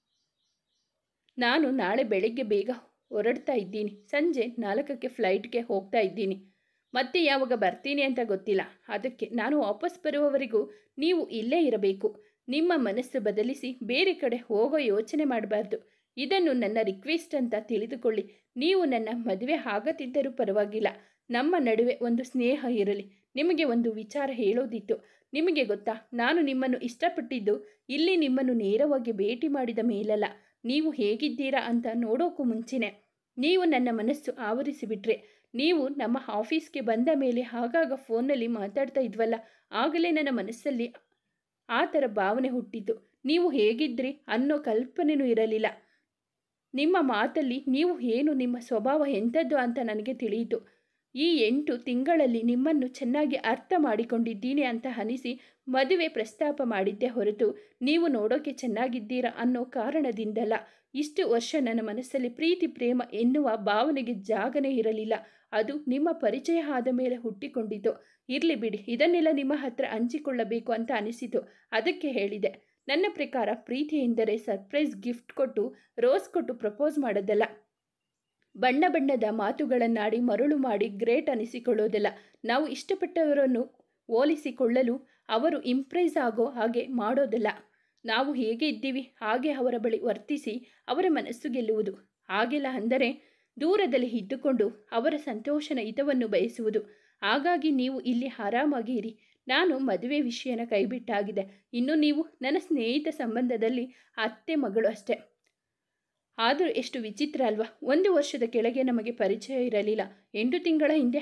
ನಾನು ನಾಳೆ ಬೆಳಗ್ಗೆ ಬೇಗ ಹೊರಡ್ತಾ ಇದ್ದೀನಿ ಸಂಜೆ ನಾಲ್ಕಕ್ಕೆ ಫ್ಲೈಟ್ಗೆ ಹೋಗ್ತಾ ಇದ್ದೀನಿ ಮತ್ತೆ ಯಾವಾಗ ಬರ್ತೀನಿ ಅಂತ ಗೊತ್ತಿಲ್ಲ ಅದಕ್ಕೆ ನಾನು ವಾಪಸ್ ಬರುವವರೆಗೂ ನೀವು ಇಲ್ಲೇ ಇರಬೇಕು ನಿಮ್ಮ ಮನಸ್ಸು ಬದಲಿಸಿ ಬೇರೆ ಕಡೆ ಹೋಗೋ ಯೋಚನೆ ಮಾಡಬಾರ್ದು ಇದನ್ನು ನನ್ನ ರಿಕ್ವೆಸ್ಟ್ ಅಂತ ತಿಳಿದುಕೊಳ್ಳಿ ನೀವು ನನ್ನ ಮದುವೆ ಆಗದಿದ್ದರೂ ಪರವಾಗಿಲ್ಲ ನಮ್ಮ ನಡುವೆ ಒಂದು ಸ್ನೇಹ ಇರಲಿ ನಿಮಗೆ ಒಂದು ವಿಚಾರ ಹೇಳೋದಿತ್ತು ನಿಮಗೆ ಗೊತ್ತಾ ನಾನು ನಿಮ್ಮನ್ನು ಇಷ್ಟಪಟ್ಟಿದ್ದು ಇಲ್ಲಿ ನಿಮ್ಮನ್ನು ನೇರವಾಗಿ ಭೇಟಿ ಮಾಡಿದ ಮೇಲಲ್ಲ ನೀವು ಹೇಗಿದ್ದೀರಾ ಅಂತ ನೋಡೋಕ್ಕೂ ಮುಂಚೆನೆ ನೀವು ನನ್ನ ಮನಸ್ಸು ಆವರಿಸಿಬಿಟ್ರೆ ನೀವು ನಮ್ಮ ಆಫೀಸ್ಗೆ ಬಂದ ಮೇಲೆ ಆಗಾಗ ಫೋನ್ನಲ್ಲಿ ಮಾತಾಡ್ತಾ ಇದ್ವಲ್ಲ ಆಗಲೇ ನನ್ನ ಮನಸ್ಸಲ್ಲಿ ಆ ಥರ ಭಾವನೆ ಹುಟ್ಟಿತು ನೀವು ಹೇಗಿದ್ರಿ ಅನ್ನೋ ಕಲ್ಪನೆಯೂ ಇರಲಿಲ್ಲ ನಿಮ್ಮ ಮಾತಲ್ಲಿ ನೀವು ಏನು ನಿಮ್ಮ ಸ್ವಭಾವ ಎಂಥದ್ದು ಅಂತ ನನಗೆ ತಿಳಿಯಿತು ಈ ಎಂಟು ತಿಂಗಳಲ್ಲಿ ನಿಮ್ಮನ್ನು ಚೆನ್ನಾಗಿ ಅರ್ಥ ಮಾಡಿಕೊಂಡಿದ್ದೀನಿ ಅಂತ ಅನಿಸಿ ಮದುವೆ ಪ್ರಸ್ತಾಪ ಮಾಡಿದ್ದೆ ಹೊರತು ನೀವು ನೋಡೋಕೆ ಚೆನ್ನಾಗಿದ್ದೀರಾ ಅನ್ನೋ ಕಾರಣದಿಂದಲ್ಲ ಇಷ್ಟು ವರ್ಷ ನನ್ನ ಮನಸ್ಸಲ್ಲಿ ಪ್ರೀತಿ ಪ್ರೇಮ ಎನ್ನುವ ಭಾವನೆಗೆ ಜಾಗನೇ ಇರಲಿಲ್ಲ ಅದು ನಿಮ್ಮ ಪರಿಚಯ ಆದ ಮೇಲೆ ಹುಟ್ಟಿಕೊಂಡಿತು ಇರಲಿ ಬಿಡಿ ಇದನ್ನೆಲ್ಲ ನಿಮ್ಮ ಹತ್ರ ಹಂಚಿಕೊಳ್ಳಬೇಕು ಅಂತ ಅನಿಸಿತು ಅದಕ್ಕೆ ಹೇಳಿದೆ ನನ್ನ ಪ್ರಕಾರ ಪ್ರೀತಿ ಎಂದರೆ ಸರ್ಪ್ರೈಸ್ ಗಿಫ್ಟ್ ಕೊಟ್ಟು ರೋಸ್ ಕೊಟ್ಟು ಪ್ರಪೋಸ್ ಮಾಡೋದಲ್ಲ ಬಣ್ಣ ಬಣ್ಣದ ಮಾತುಗಳನ್ನಾಡಿ ಮರಳು ಮಾಡಿ ಗ್ರೇಟ್ ಅನಿಸಿಕೊಳ್ಳೋದಲ್ಲ ನಾವು ಇಷ್ಟಪಟ್ಟವರನ್ನು ಹೋಲಿಸಿಕೊಳ್ಳಲು ಅವರು ಇಂಪ್ರೆಸ್ ಆಗೋ ಹಾಗೆ ಮಾಡೋದಲ್ಲ ನಾವು ಹೇಗೆ ಇದ್ದೀವಿ ಹಾಗೆ ಅವರ ಬಳಿ ವರ್ತಿಸಿ ಅವರ ಮನಸ್ಸು ಗೆಲ್ಲುವುದು ಹಾಗೆಲ್ಲ ಅಂದರೆ ದೂರದಲ್ಲಿ ಇದ್ದುಕೊಂಡು ಅವರ ಸಂತೋಷನ ಹಿತವನ್ನು ಬಯಸುವುದು ಹಾಗಾಗಿ ನೀವು ಇಲ್ಲಿ ಆರಾಮಾಗಿ ಇರಿ ನಾನು ಮದುವೆ ವಿಷಯನ ಕೈಬಿಟ್ಟಾಗಿದೆ ಇನ್ನು ನೀವು ನನ್ನ ಸ್ನೇಹಿತ ಸಂಬಂಧದಲ್ಲಿ ಅತ್ತೆ ಮಗಳು ಅಷ್ಟೆ ಆದರೂ ಎಷ್ಟು ವಿಚಿತ್ರ ಅಲ್ವಾ ಒಂದು ವರ್ಷದ ಕೆಳಗೆ ನಮಗೆ ಪರಿಚಯ ಇರಲಿಲ್ಲ ಎಂಟು ತಿಂಗಳ ಹಿಂದೆ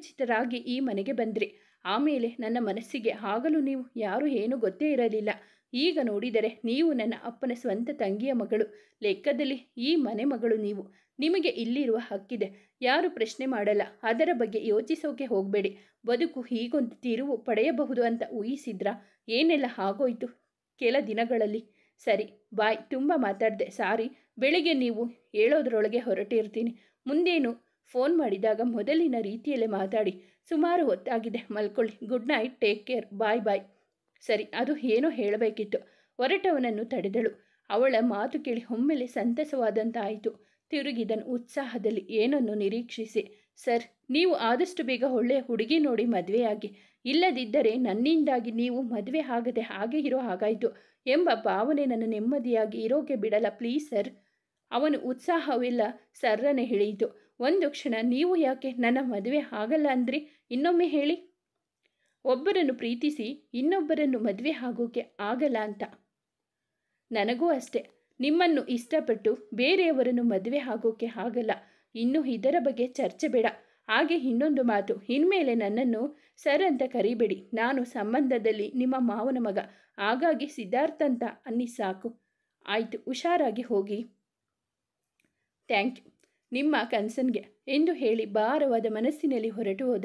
ಅಪರಿಚಿತರಾಗಿ ಈ ಮನೆಗೆ ಬಂದ್ರಿ ಆಮೇಲೆ ನನ್ನ ಮನಸ್ಸಿಗೆ ಆಗಲೂ ನೀವು ಯಾರು ಏನೂ ಗೊತ್ತೇ ಇರಲಿಲ್ಲ ಈಗ ನೋಡಿದರೆ ನೀವು ನನ್ನ ಅಪ್ಪನ ಸ್ವಂತ ತಂಗಿಯ ಮಗಳು ಲೆಕ್ಕದಲ್ಲಿ ಈ ಮನೆ ಮಗಳು ನೀವು ನಿಮಗೆ ಇಲ್ಲಿರುವ ಹಕ್ಕಿದೆ ಯಾರು ಪ್ರಶ್ನೆ ಮಾಡಲ್ಲ ಅದರ ಬಗ್ಗೆ ಯೋಚಿಸೋಕೆ ಹೋಗಬೇಡಿ ಬದುಕು ಹೀಗೊಂದು ತಿರುವು ಪಡೆಯಬಹುದು ಅಂತ ಊಹಿಸಿದ್ರ ಏನೆಲ್ಲ ಆಗೋಯ್ತು ಕೆಲ ದಿನಗಳಲ್ಲಿ ಸರಿ ಬಾಯ್ ತುಂಬ ಮಾತಾಡಿದೆ ಸಾರಿ ಬೆಳಿಗ್ಗೆ ನೀವು ಹೇಳೋದ್ರೊಳಗೆ ಹೊರಟಿರ್ತೀನಿ ಮುಂದೇನು ಫೋನ್ ಮಾಡಿದಾಗ ಮೊದಲಿನ ರೀತಿಯಲ್ಲೇ ಮಾತಾಡಿ ಸುಮಾರು ಹೊತ್ತಾಗಿದೆ ಮಲ್ಕೊಳ್ಳಿ good night take care bye bye ಸರಿ ಅದು ಏನೋ ಹೇಳಬೇಕಿತ್ತು ಹೊರಟವನನ್ನು ತಡೆದಳು ಅವಳ ಮಾತು ಕೇಳಿ ಒಮ್ಮೆಲೆ ಸಂತಸವಾದಂತಾಯಿತು ತಿರುಗಿದನು ಉತ್ಸಾಹದಲ್ಲಿ ಏನನ್ನು ನಿರೀಕ್ಷಿಸಿ ಸರ್ ನೀವು ಆದಷ್ಟು ಬೇಗ ಒಳ್ಳೆಯ ಹುಡುಗಿ ನೋಡಿ ಮದುವೆಯಾಗಿ ಇಲ್ಲದಿದ್ದರೆ ನನ್ನಿಂದಾಗಿ ನೀವು ಮದುವೆ ಆಗದೆ ಹಾಗೆ ಇರೋ ಹಾಗಾಯಿತು ಎಂಬ ಭಾವನೆ ನನ್ನ ನೆಮ್ಮದಿಯಾಗಿ ಇರೋಕೆ ಬಿಡಲ್ಲ ಪ್ಲೀಸ್ ಸರ್ ಅವನು ಉತ್ಸಾಹವೆಲ್ಲ ಸರ್ರನೆ ಹಿಡಿಯಿತು ಒಂದು ಕ್ಷಣ ನೀವು ಯಾಕೆ ನನ್ನ ಮದುವೆ ಆಗಲ್ಲ ಅಂದ್ರಿ ಇನ್ನೊಮ್ಮೆ ಹೇಳಿ ಒಬ್ಬರನ್ನು ಪ್ರೀತಿಸಿ ಇನ್ನೊಬ್ಬರನ್ನು ಮದುವೆ ಆಗೋಕೆ ಆಗಲ್ಲ ಅಂತ ನನಗೂ ಅಷ್ಟೆ ನಿಮ್ಮನ್ನು ಇಷ್ಟಪಟ್ಟು ಬೇರೆಯವರನ್ನು ಮದುವೆ ಆಗೋಕೆ ಆಗಲ್ಲ ಇನ್ನು ಇದರ ಬಗ್ಗೆ ಚರ್ಚೆ ಬೇಡ ಹಾಗೆ ಇನ್ನೊಂದು ಮಾತು ಇನ್ಮೇಲೆ ನನ್ನನ್ನು ಸರ್ ಅಂತ ಕರಿಬೇಡಿ ನಾನು ಸಂಬಂಧದಲ್ಲಿ ನಿಮ್ಮ ಮಾವನ ಮಗ ಹಾಗಾಗಿ ಸಿದ್ಧಾರ್ಥ ಅಂತ ಅನ್ನಿ ಸಾಕು ಆಯಿತು ಹುಷಾರಾಗಿ ಹೋಗಿ ಥ್ಯಾಂಕ್ ಯು ನಿಮ್ಮ ಕನ್ಸನ್ಗೆ ಎಂದು ಹೇಳಿ ಭಾರವಾದ ಮನಸ್ಸಿನಲ್ಲಿ ಹೊರಟು ಹೋದ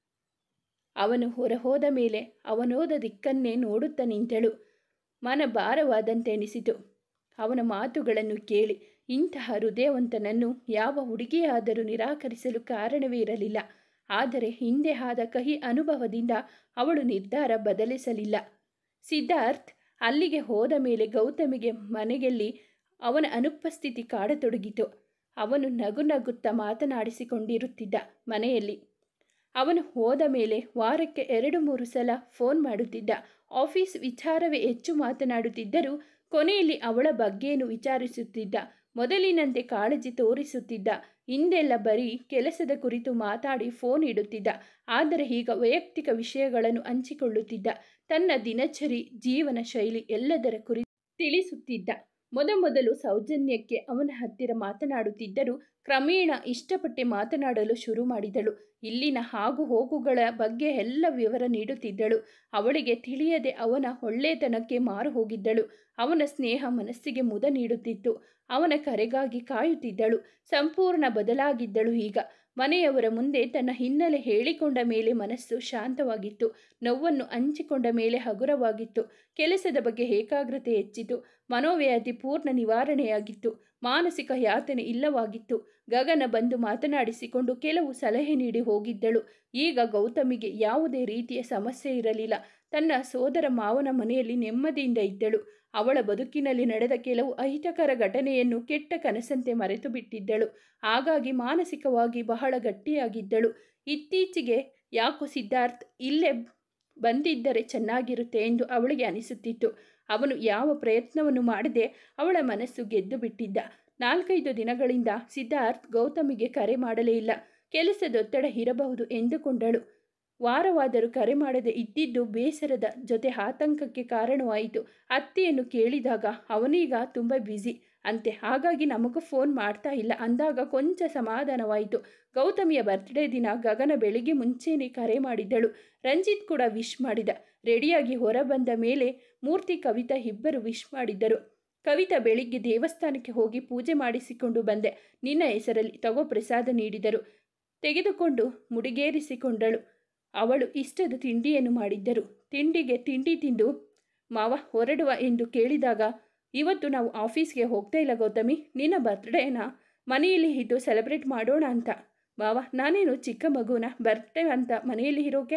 ಅವನು ಹೊರ ಹೋದ ಮೇಲೆ ಅವನೋದ ದಿಕ್ಕನ್ನೇ ನೋಡುತ್ತಾ ನಿಂತಳು ಮನ ಭಾರವಾದಂತೆ ಎನಿಸಿತು ಅವನ ಮಾತುಗಳನ್ನು ಕೇಳಿ ಇಂತಹ ಹೃದಯವಂತನನ್ನು ಯಾವ ಹುಡುಗಿಯಾದರೂ ನಿರಾಕರಿಸಲು ಕಾರಣವೇ ಇರಲಿಲ್ಲ ಆದರೆ ಹಿಂದೆ ಆದ ಕಹಿ ಅನುಭವದಿಂದ ಅವಳು ನಿರ್ಧಾರ ಬದಲಿಸಲಿಲ್ಲ ಸಿದ್ಧಾರ್ಥ್ ಅಲ್ಲಿಗೆ ಹೋದ ಮೇಲೆ ಗೌತಮಿಗೆ ಮನೆಯಲ್ಲಿ ಅವನ ಅನುಪಸ್ಥಿತಿ ಕಾಡತೊಡಗಿತು ಅವನು ನಗು ನಗುತ್ತಾ ಮಾತನಾಡಿಸಿಕೊಂಡಿರುತ್ತಿದ್ದ ಮನೆಯಲ್ಲಿ ಅವನು ಹೋದ ಮೇಲೆ ವಾರಕ್ಕೆ ಎರಡು ಮೂರು ಸಲ ಫೋನ್ ಮಾಡುತ್ತಿದ್ದ ಆಫೀಸ್ ವಿಚಾರವೇ ಹೆಚ್ಚು ಮಾತನಾಡುತ್ತಿದ್ದರೂ ಕೊನೆಯಲ್ಲಿ ಅವಳ ಬಗ್ಗೆಯನ್ನು ವಿಚಾರಿಸುತ್ತಿದ್ದ ಮೊದಲಿನಂತೆ ಕಾಳಜಿ ತೋರಿಸುತ್ತಿದ್ದ ಹಿಂದೆಲ್ಲ ಬರೀ ಕೆಲಸದ ಕುರಿತು ಮಾತಾಡಿ ಫೋನ್ ಇಡುತ್ತಿದ್ದ ಆದರೆ ಈಗ ವೈಯಕ್ತಿಕ ವಿಷಯಗಳನ್ನು ಹಂಚಿಕೊಳ್ಳುತ್ತಿದ್ದ ತನ್ನ ದಿನಚರಿ ಜೀವನ ಶೈಲಿ ಎಲ್ಲದರ ಕುರಿತು ತಿಳಿಸುತ್ತಿದ್ದ ಮೊದಮೊದಲು ಸೌಜನ್ಯಕ್ಕೆ ಅವನ ಹತ್ತಿರ ಮಾತನಾಡುತ್ತಿದ್ದರೂ ಕ್ರಮೇಣ ಇಷ್ಟಪಟ್ಟೆ ಮಾತನಾಡಲು ಶುರು ಮಾಡಿದಳು ಇಲ್ಲಿನ ಆಗು ಹೋಗುಗಳ ಬಗ್ಗೆ ಎಲ್ಲ ವಿವರ ನೀಡುತ್ತಿದ್ದಳು ಅವಳಿಗೆ ತಿಳಿಯದೆ ಅವನ ಒಳ್ಳೆತನಕ್ಕೆ ಮಾರು ಹೋಗಿದ್ದಳು ಅವನ ಸ್ನೇಹ ಮನಸ್ಸಿಗೆ ಮುದ ನೀಡುತ್ತಿತ್ತು ಅವನ ಕರೆಗಾಗಿ ಕಾಯುತ್ತಿದ್ದಳು ಸಂಪೂರ್ಣ ಬದಲಾಗಿದ್ದಳು ಈಗ ಮನೆಯವರ ಮುಂದೆ ತನ್ನ ಹಿನ್ನೆಲೆ ಹೇಳಿಕೊಂಡ ಮೇಲೆ ಮನಸ್ಸು ಶಾಂತವಾಗಿತ್ತು ನೋವನ್ನು ಹಂಚಿಕೊಂಡ ಮೇಲೆ ಹಗುರವಾಗಿತ್ತು ಕೆಲಸದ ಬಗ್ಗೆ ಏಕಾಗ್ರತೆ ಹೆಚ್ಚಿತು ಮನೋವ್ಯಾಧಿ ಪೂರ್ಣ ನಿವಾರಣೆಯಾಗಿತ್ತು ಮಾನಸಿಕ ಯಾತನೆ ಇಲ್ಲವಾಗಿತ್ತು ಗಗನ ಬಂದು ಮಾತನಾಡಿಸಿಕೊಂಡು ಕೆಲವು ಸಲಹೆ ನೀಡಿ ಹೋಗಿದ್ದಳು ಈಗ ಗೌತಮಿಗೆ ಯಾವುದೇ ರೀತಿಯ ಸಮಸ್ಯೆ ಇರಲಿಲ್ಲ ತನ್ನ ಸೋದರ ಮಾವನ ಮನೆಯಲ್ಲಿ ನೆಮ್ಮದಿಯಿಂದ ಇದ್ದಳು ಅವಳ ಬದುಕಿನಲ್ಲಿ ನಡೆದ ಕೆಲವು ಅಹಿತಕರ ಘಟನೆಯನ್ನು ಕೆಟ್ಟ ಕನಸಂತೆ ಮರೆತು ಬಿಟ್ಟಿದ್ದಳು ಹಾಗಾಗಿ ಮಾನಸಿಕವಾಗಿ ಬಹಳ ಗಟ್ಟಿಯಾಗಿದ್ದಳು ಇತ್ತೀಚೆಗೆ ಯಾಕೋ ಸಿದ್ಧಾರ್ಥ್ ಇಲ್ಲೇ ಬಂದಿದ್ದರೆ ಚೆನ್ನಾಗಿರುತ್ತೆ ಎಂದು ಅವಳಿಗೆ ಅನಿಸುತ್ತಿತ್ತು ಅವನು ಯಾವ ಪ್ರಯತ್ನವನ್ನು ಮಾಡದೆ ಅವಳ ಮನಸ್ಸು ಗೆದ್ದು ಬಿಟ್ಟಿದ್ದ ನಾಲ್ಕೈದು ದಿನಗಳಿಂದ ಸಿದ್ಧಾರ್ಥ್ ಗೌತಮಿಗೆ ಕರೆ ಮಾಡಲೇ ಇಲ್ಲ ಕೆಲಸದೊತ್ತಡ ಇರಬಹುದು ಎಂದುಕೊಂಡಳು ವಾರವಾದರೂ ಕರೆ ಮಾಡದೆ ಇದ್ದಿದ್ದು ಬೇಸರದ ಜೊತೆ ಆತಂಕಕ್ಕೆ ಕಾರಣವಾಯಿತು ಅತ್ತೆಯನ್ನು ಕೇಳಿದಾಗ ಅವನೀಗ ತುಂಬ ಬ್ಯುಸಿ ಅಂತೆ ಹಾಗಾಗಿ ನಮಗೂ ಫೋನ್ ಮಾಡ್ತಾ ಇಲ್ಲ ಅಂದಾಗ ಕೊಂಚ ಸಮಾಧಾನವಾಯಿತು ಗೌತಮಿಯ ಬರ್ತ್ಡೇ ದಿನ ಗಗನ ಬೆಳಿಗ್ಗೆ ಮುಂಚೆನೇ ಕರೆ ಮಾಡಿದ್ದಳು ರಂಜಿತ್ ಕೂಡ ವಿಶ್ ಮಾಡಿದ ರೆಡಿಯಾಗಿ ಹೊರ ಬಂದ ಮೇಲೆ ಮೂರ್ತಿ ಕವಿತಾ ಇಬ್ಬರು ವಿಶ್ ಮಾಡಿದ್ದರು ಕವಿತಾ ಬೆಳಿಗ್ಗೆ ದೇವಸ್ಥಾನಕ್ಕೆ ಹೋಗಿ ಪೂಜೆ ಮಾಡಿಸಿಕೊಂಡು ಬಂದೆ ನಿನ್ನ ಹೆಸರಲ್ಲಿ ತಗೋ ಪ್ರಸಾದ ನೀಡಿದರು ತೆಗೆದುಕೊಂಡು ಮುಡಿಗೇರಿಸಿಕೊಂಡಳು ಅವಳು ಇಷ್ಟದ ತಿಂಡಿಯನ್ನು ಮಾಡಿದ್ದರು ತಿಂಡಿಗೆ ತಿಂಡಿ ತಿಂದು ಮಾವ ಹೊರಡುವ ಎಂದು ಕೇಳಿದಾಗ ಇವತ್ತು ನಾವು ಆಫೀಸ್ಗೆ ಹೋಗ್ತಾ ಇಲ್ಲ ಗೌತಮಿ ನಿನ್ನ ಬರ್ತ್ಡೇನ ಮನೆಯಲ್ಲಿ ಇದ್ದು ಸೆಲೆಬ್ರೇಟ್ ಮಾಡೋಣ ಅಂತ ಮಾವ ನಾನೇನು ಚಿಕ್ಕ ಮಗುನ ಬರ್ತ್ಡೇ ಅಂತ ಮನೆಯಲ್ಲಿ ಇರೋಕೆ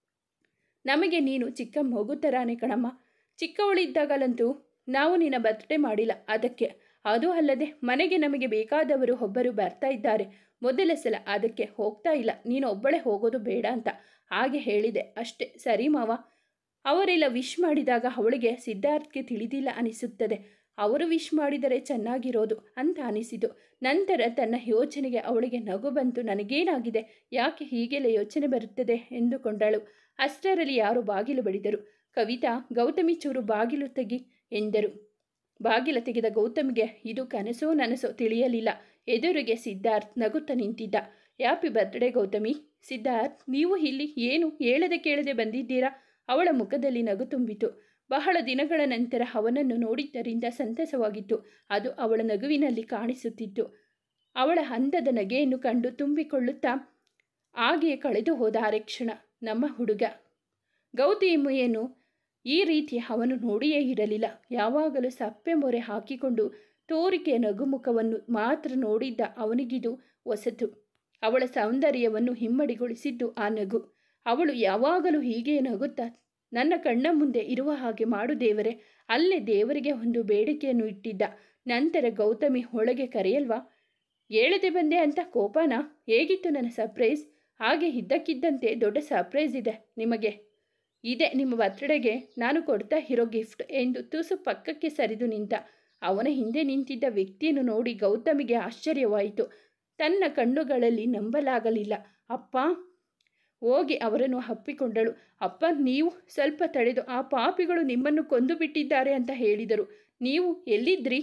ನಮಗೆ ನೀನು ಚಿಕ್ಕ ಮಗು ಥರಾನೇ ಕಣಮ್ಮ ಚಿಕ್ಕವಳಿದ್ದಾಗಲಂತೂ ನಾವು ನಿನ್ನ ಬರ್ತ್ಡೇ ಮಾಡಿಲ್ಲ ಅದಕ್ಕೆ ಅದು ಅಲ್ಲದೆ ಮನೆಗೆ ನಮಗೆ ಬೇಕಾದವರು ಒಬ್ಬರು ಬರ್ತಾ ಇದ್ದಾರೆ ಮೊದಲ ಸಲ ಅದಕ್ಕೆ ಹೋಗ್ತಾ ಇಲ್ಲ ನೀನು ಒಬ್ಬಳೇ ಹೋಗೋದು ಬೇಡ ಅಂತ ಹಾಗೆ ಹೇಳಿದೆ ಅಷ್ಟೇ ಸರಿ ಮಾವ ಅವರೆಲ್ಲ ವಿಶ್ ಮಾಡಿದಾಗ ಅವಳಿಗೆ ಸಿದ್ಧಾರ್ಥ್ಗೆ ತಿಳಿದಿಲ್ಲ ಅನಿಸುತ್ತದೆ ಅವರು ವಿಶ್ ಮಾಡಿದರೆ ಚೆನ್ನಾಗಿರೋದು ಅಂತ ಅನಿಸಿತು ನಂತರ ತನ್ನ ಯೋಚನೆಗೆ ಅವಳಿಗೆ ನಗು ಬಂತು ನನಗೇನಾಗಿದೆ ಯಾಕೆ ಹೀಗೆಲ್ಲ ಯೋಚನೆ ಬರುತ್ತದೆ ಎಂದುಕೊಂಡಳು ಅಷ್ಟರಲ್ಲಿ ಯಾರು ಬಾಗಿಲು ಬಡಿದರು ಕವಿತಾ ಗೌತಮಿ ಚೂರು ಬಾಗಿಲು ತೆಗಿ ಎಂದರು ಬಾಗಿಲ ತೆಗೆದ ಗೌತಮಿಗೆ ಇದು ಕನಸೋ ನನಸೋ ತಿಳಿಯಲಿಲ್ಲ ಎದುರಿಗೆ ಸಿದ್ಧಾರ್ಥ್ ನಗುತ್ತಾ ನಿಂತಿದ್ದ ಹ್ಯಾಪಿ ಬರ್ತ್ಡೇ ಗೌತಮಿ ಸಿದ್ಧಾರ್ಥ್ ನೀವು ಇಲ್ಲಿ ಏನು ಹೇಳದೆ ಕೇಳದೆ ಬಂದಿದ್ದೀರಾ ಅವಳ ಮುಖದಲ್ಲಿ ನಗು ತುಂಬಿತು ಬಹಳ ದಿನಗಳ ನಂತರ ಅವನನ್ನು ನೋಡಿದ್ದರಿಂದ ಸಂತಸವಾಗಿತ್ತು ಅದು ಅವಳ ನಗುವಿನಲ್ಲಿ ಕಾಣಿಸುತ್ತಿತ್ತು ಅವಳ ಹಂದದ ನಗೆಯನ್ನು ಕಂಡು ತುಂಬಿಕೊಳ್ಳುತ್ತಾ ಹಾಗೆಯೇ ಕಳೆದು ಹೋದ ಅರೆ ಕ್ಷಣ ನಮ್ಮ ಹುಡುಗ ಗೌತಮಿಯನ್ನು ಈ ರೀತಿ ಅವನು ನೋಡಿಯೇ ಇರಲಿಲ್ಲ ಯಾವಾಗಲೂ ಸಪ್ಪೆ ಮೊರೆ ಹಾಕಿಕೊಂಡು ತೋರಿಕೆಯ ನಗುಮುಖವನ್ನು ಮಾತ್ರ ನೋಡಿದ್ದ ಅವನಿಗಿದು ಹೊಸತು ಅವಳ ಸೌಂದರ್ಯವನ್ನು ಹಿಮ್ಮಡಿಗೊಳಿಸಿದ್ದು ಆ ನಗು ಅವಳು ಯಾವಾಗಲೂ ಹೀಗೆ ನಗುತ್ತಾ ನನ್ನ ಕಣ್ಣ ಮುಂದೆ ಇರುವ ಹಾಗೆ ಮಾಡು ದೇವರೇ ಅಲ್ಲೇ ದೇವರಿಗೆ ಒಂದು ಬೇಡಿಕೆಯನ್ನು ಇಟ್ಟಿದ್ದ ನಂತರ ಗೌತಮಿ ಒಳಗೆ ಕರೆಯಲ್ವಾ ಹೇಳದೆ ಬಂದೆ ಅಂತ ಕೋಪನ ಹೇಗಿತ್ತು ನನ್ನ ಸರ್ಪ್ರೈಸ್ ಹಾಗೆ ಇದ್ದಕ್ಕಿದ್ದಂತೆ ದೊಡ್ಡ ಸರ್ಪ್ರೈಸ್ ಇದೆ ನಿಮಗೆ ಇದೆ ನಿಮ್ಮ ಬರ್ತ್ಡೇಗೆ ನಾನು ಕೊಡ್ತಾ ಇರೋ ಗಿಫ್ಟ್ ಎಂದು ತುಸು ಪಕ್ಕಕ್ಕೆ ಸರಿದು ನಿಂತ ಅವನ ಹಿಂದೆ ನಿಂತಿದ್ದ ವ್ಯಕ್ತಿಯನ್ನು ನೋಡಿ ಗೌತಮಿಗೆ ಆಶ್ಚರ್ಯವಾಯಿತು ತನ್ನ ಕಣ್ಣುಗಳಲ್ಲಿ ನಂಬಲಾಗಲಿಲ್ಲ ಅಪ್ಪ ಹೋಗಿ ಅವರನ್ನು ಹಪ್ಪಿಕೊಂಡಳು ಅಪ್ಪ ನೀವು ಸ್ವಲ್ಪ ತಡೆದು ಆ ಪಾಪಿಗಳು ನಿಮ್ಮನ್ನು ಕೊಂದು ಬಿಟ್ಟಿದ್ದಾರೆ ಅಂತ ಹೇಳಿದರು ನೀವು ಎಲ್ಲಿದ್ರಿ